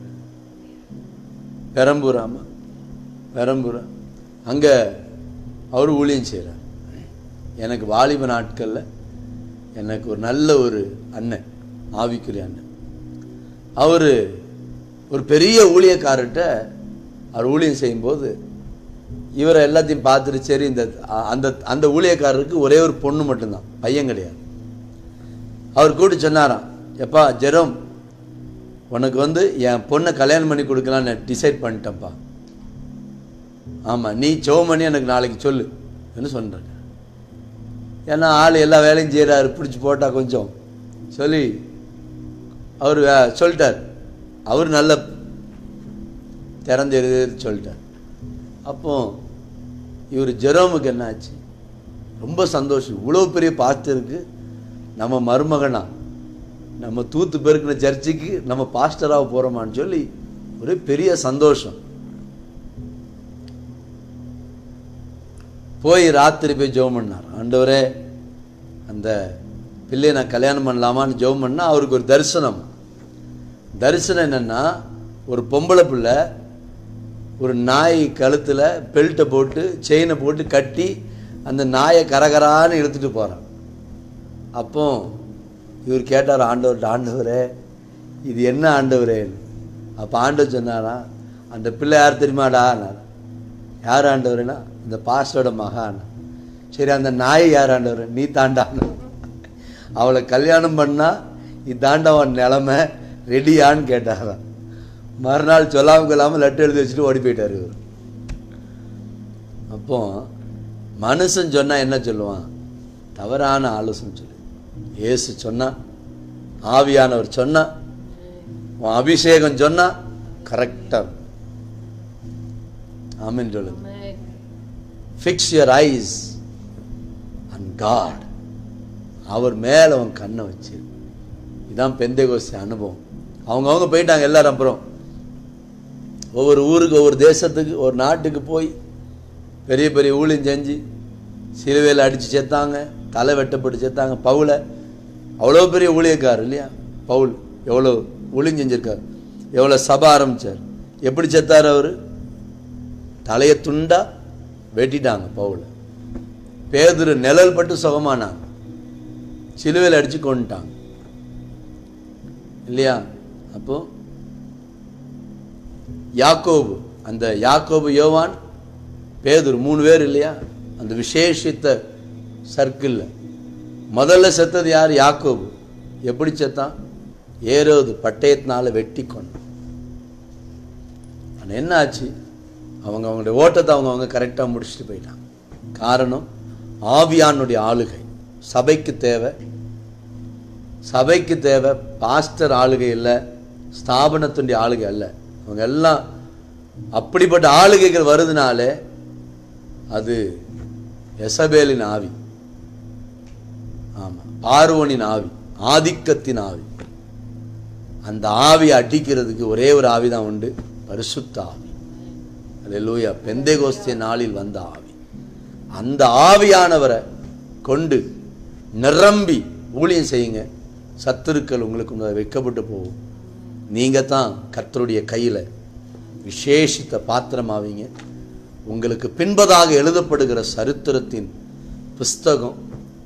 பெரம்பூர் ஆமாம் பெரம்பூரா அங்கே அவர் ஊழியம் செய்கிறார் எனக்கு வாலிப நாட்களில் எனக்கு ஒரு நல்ல ஒரு அண்ணன் ஆவிக்குரிய அண்ணன் அவர் ஒரு பெரிய ஊழியக்காரர்கிட்ட அவர் ஊழியம் செய்யும்போது இவரை எல்லாத்தையும் பார்த்துட்டு சரி இந்த அ- அந்த அந்த ஊழியக்காரருக்கு ஒரே ஒரு பொண்ணு மட்டும்தான் பையன் கிடையாது அவர் கூட்டி சொன்னாராம் எப்பா ஜெரோம் உனக்கு வந்து என் பொண்ணை கல்யாணம் பண்ணி கொடுக்கலான்னு டிசைட் பண்ணிட்டேன்ப்பா ஆமாம் நீ ஜெபம் பண்ணி எனக்கு நாளைக்கு சொல்லு என்று சொன்னாங்க ஏன்னா ஆள் எல்லா வேலையும் செய்கிறாரு பிடிச்சி போட்டா கொஞ்சம் சொல்லி அவர் வே- சொல்லிட்டார் அவர் நல்ல திறந்து சொல்லிட்டார் அப்போ இவர் ஜெரோமுக்கு என்ன ஆச்சு ரொம்ப சந்தோஷம் இவ்வளோ பெரிய பாஸ்டருக்கு நம்ம மருமகனா நம்ம தூத்து பெருக்கின சர்ச்சுக்கு நம்ம பாஸ்டராக போகிறோமான்னு சொல்லி ஒரு பெரிய சந்தோஷம் போய் ராத்திரி போய் ஜெபம் பண்ணார் ஆண்டவரே அந்த பிள்ளையை நான் கல்யாணம் பண்ணலாமான்னு ஜெபம் பண்ணா அவருக்கு ஒரு தரிசனம் தரிசனம் என்னன்னா ஒரு பொம்பளை பிள்ளை ஒரு நாய் கழுத்தில் பெல்ட்டை போட்டு செயினை போட்டு கட்டி அந்த நாயை கரகரான்னு இழுத்துட்டு போகிறான் அப்போ இவர் கேட்டார் ஆண்டவர் ஆண்டவரே இது என்ன ஆண்டவரே அப்போ ஆண்டவர் சொன்னாரா அந்த பிள்ளை யார் தெரியுமாடான்னார் யார் ஆண்டவரேனா இந்த பாஸ்டரோட மகான் சரி அந்த நாய் யார் ஆண்டவர் நீ தாண்டான்னு அவளை கல்யாணம் பண்ணா இதாண்டவன் நிலமை ரெடியான்னு கேட்டாராம் மறுநாள் சொல்லாமல் கொள்ளாமல் லெட்டர் எழுதி வச்சுட்டு ஓடி போயிட்டார் இவர் அப்போ மனுஷன் சொன்னா என்ன சொல்லுவான் தவறான ஆலோசனை சொல்லு இயேசு சொன்னா ஆவியானவர் சொன்னா உன் அபிஷேகம் சொன்னா கரெக்டா ஆமென் சொல்லுங்க Amen. Fix your eyes and God அவர் மேலே அவன் கண்ணை வச்சு இதான் பெந்தைகோஸ்தி அனுபவம் அவங்க அவங்க போயிட்டாங்க எல்லாரும் அப்புறம் ஒவ்வொரு ஊருக்கு ஒவ்வொரு தேசத்துக்கு ஒரு நாட்டுக்கு போய் பெரிய பெரிய ஊழியம் செஞ்சு சிலுவையில் அடித்து செத்தாங்க தலை வெட்டப்பட்டு செத்தாங்க பவுலை அவ்வளோ பெரிய ஊழியக்காரர் இல்லையா பவுல் எவ்வளோ ஊழியம் செஞ்சிருக்கார் எவ்வளோ சபை ஆரம்பிச்சார் எப்படி செத்தார் அவர் தலையை துண்டா வெட்டிட்டாங்க பவுலை பேதுரு நிழல் பட்டு சுகமானாங்க சிலுவையில் அடித்து கொண்டுட்டாங்க இல்லையா அப்போ யாக்கோபு அந்த யாக்கோபு யோவான் பேதுரு மூணு பேர் இல்லையா அந்த விசேஷித்த சர்க்கிளில் முதல்ல செத்தது யார் யாக்கோபு எப்படி செத்தான் ஏரோது பட்டயத்தினால வெட்டி கொண்டான் ஆனால் என்ன ஆச்சு அவங்க அவங்களுடைய ஓட்டத்தை அவங்க அவங்க கரெக்டாக முடிச்சுட்டு போயிட்டாங்க காரணம் ஆவியானுடைய ஆளுகை சபைக்கு தேவை சபைக்கு தேவை பாஸ்டர் ஆளுகை இல்லை ஸ்தாபனத்துடைய ஆளுகை அல்ல அவங்க எல்லாம் அப்படிப்பட்ட ஆளுகைகள் வருதுனாலே அது எசபேலின் ஆவி ஆமாம் பார்வோனின் ஆவி ஆதிக்கத்தின் ஆவி அந்த ஆவியை அடிக்கிறதுக்கு ஒரே ஒரு ஆவி தான் உண்டு பரிசுத்த ஆவி அல்லேலூயா பெந்தைகோஸ்திய நாளில் வந்த ஆவி அந்த ஆவியானவரை கொண்டு நிரம்பி ஊழியம் செய்யுங்க சத்துருக்கள் உங்களுக்கு முன்னாடி வைக்கப்பட்டு போகும் நீங்க தான் கர்த்தருடைய கையில விசேஷித்த பாத்திரமாவீங்க உங்களுக்கு பின்பதாக எழுதப்படுகிற சரித்திரத்தின் புஸ்தகம்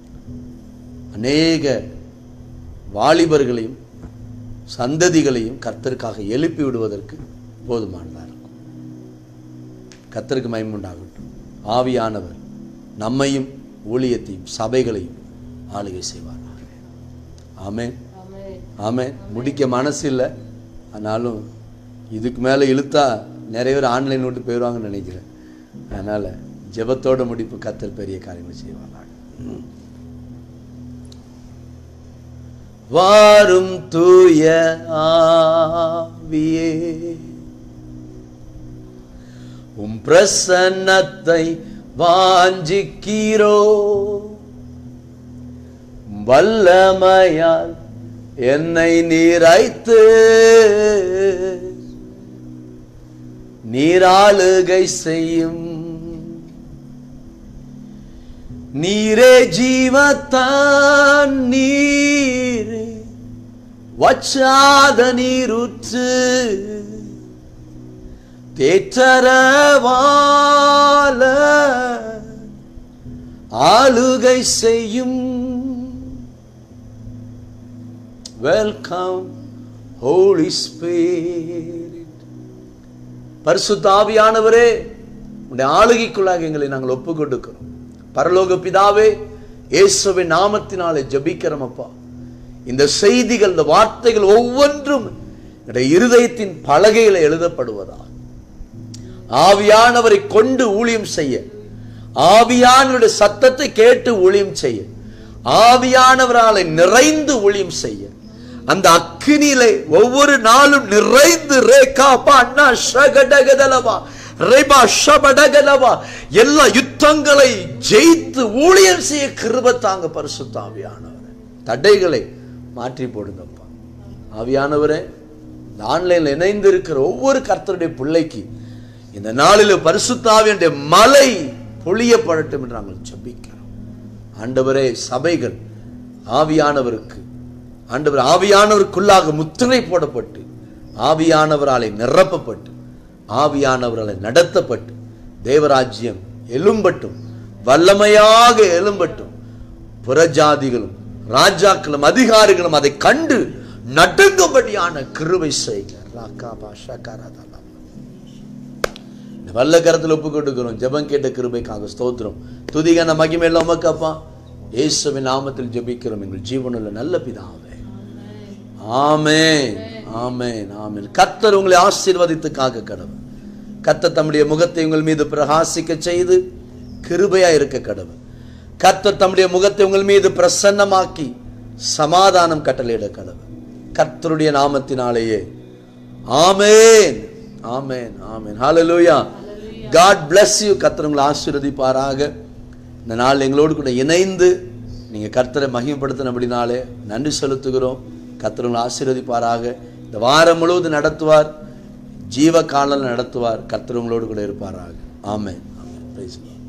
அநேக வாலிபர்களையும் சந்ததிகளையும் கர்த்தருக்காக எழுப்பி விடுவதற்கு போதுமானதாக இருக்கும் கர்த்தருக்கு மயமுண்டாகட்டும் ஆவியானவர் நம்மையும் ஊழியத்தையும் சபைகளையும் ஆளுகை செய்வார் ஆமென் Amen. ஆமென் முடிக்க மனசு இல்லை ஆனாலும் இதுக்கு மேலே இழுத்தா நிறைய பேர் ஆன்லைன் விட்டு போயிடுவாங்கன்னு நினைக்கிறேன் அதனால் ஜெபத்தோட முடிப்பு கத்தர் பெரிய காரியங்கள் செய்வாங்க ம். வாரும் தூய ஆவியே உம் பிரசன்னத்தை வாஞ்சிக்கிறோ வல்லமையால் என்னை நீரைத்து நீராளுகை செய்யும் நீரே ஜீவத்தான் நீரே வச்சாத நீருற்று தேற்றரவால ஆளுகை செய்யும் வெல்கம் ஹோலி ஸ்பிரிட் பரிசுத்தாவியானவரே உடைய ஆளுகைக்குள்ளாக எங்களை நாங்கள் ஒப்பு கொடுக்கிறோம் பரலோக பிதாவே இயேசுவின் நாமத்தினாலே ஜெபிக்கிறோம் அப்பா இந்த செய்திகள் இந்த வார்த்தைகள் ஒவ்வொன்றும் என்னுடைய இருதயத்தின் பலகையில் எழுதப்படுவதா ஆவியானவரை கொண்டு ஊழியம் செய்ய ஆவியானவருடைய சத்தத்தை கேட்டு ஊழியம் செய்ய ஆவியானவராலை நிறைந்து ஊழியம் செய்ய அந்த அக்கினியிலே ஒவ்வொரு நாளும் நிறைந்து ரேகா அண்ணா ஷகடகதலவா ரேபா ஷபடகலவா எல்லா யுத்தங்களை ஜெயித்து ஊழியம் செய்ய கிருப தாங்க பரிசுத்த ஆவியானவரே தடைகளை மாற்றி போடுங்கப்பா ஆவியானவரே இந்த ஆன்லைன்ல இணைந்து இருக்கிற ஒவ்வொரு கர்த்தருடைய பிள்ளைக்கு இந்த நாளில் பரிசுத்தாவியனுடைய மலை பொழியப்படட்டும் என்று நாங்கள் ஜெபிக்கிறோம் ஆண்டவரே சபைகள் ஆவியானவருக்கு ஆண்டவர் ஆவியானவருக்குள்ளாக முத்திரை போடப்பட்டு ஆவியானவராலே நிரப்பப்பட்டு ஆவியானவராலே நடத்தப்பட்டு தேவராஜ்யம் எழும்பட்டும் வல்லமையாக எழும்பட்டும் புறஜாதிகளும் ராஜாக்களும் அதிகாரிகளும் அதை கண்டு நடுங்கும்படியான கிருபை செய்க ராக்காபா ஷகரதலா. இந்த வல்ல கரத்தில் ஒப்பு கொடுக்கிறோம் ஜெபம் கேட்ட கிருபைக்காக ஸ்தோத்திரம் துதிகன மகிமையெல்லாம் உமக்கு அப்பா இயேசுவின் நாமத்தில் ஜெபிக்கிறோம் எங்கள் ஜீவனுள்ள நல்ல பிதாவே ஆமென் ஆமென் ஆமென் கர்த்தர் உங்களை ஆசீர்வதித்துக்காக கடவுள் கர்த்தர் தம்முடைய முகத்தை உங்கள் மீது பிரகாசிக்க செய்து கிருபையா இருக்க கடவுள் கர்த்தர் தம்முடைய முகத்தை உங்கள் மீது பிரசன்னமாக்கி சமாதானம் கட்டளையிட கடவுள் கர்த்தருடைய நாமத்தினாலேயே ஆமென் ஆமென் ஆமென் ஹalleluya காட் bless you கர்த்தர் உங்களை ஆசீர்வதிப்பாராக இந்த நாள் எங்களோடு கூட இணைந்து நீங்க கர்த்தரை மகிமைப்படுத்தினபடினாலே நன்றி செலுத்துகிறோம் கர்த்தர் உங்களை ஆசீர்வதிப்பாராக இந்த வாரம் முழுவதும் நடத்துவார் ஜீவ காலம் நடத்துவார் கர்த்தர் உங்களோடு கூட இருப்பாராக ஆமென் ஆமென் Praise the Lord.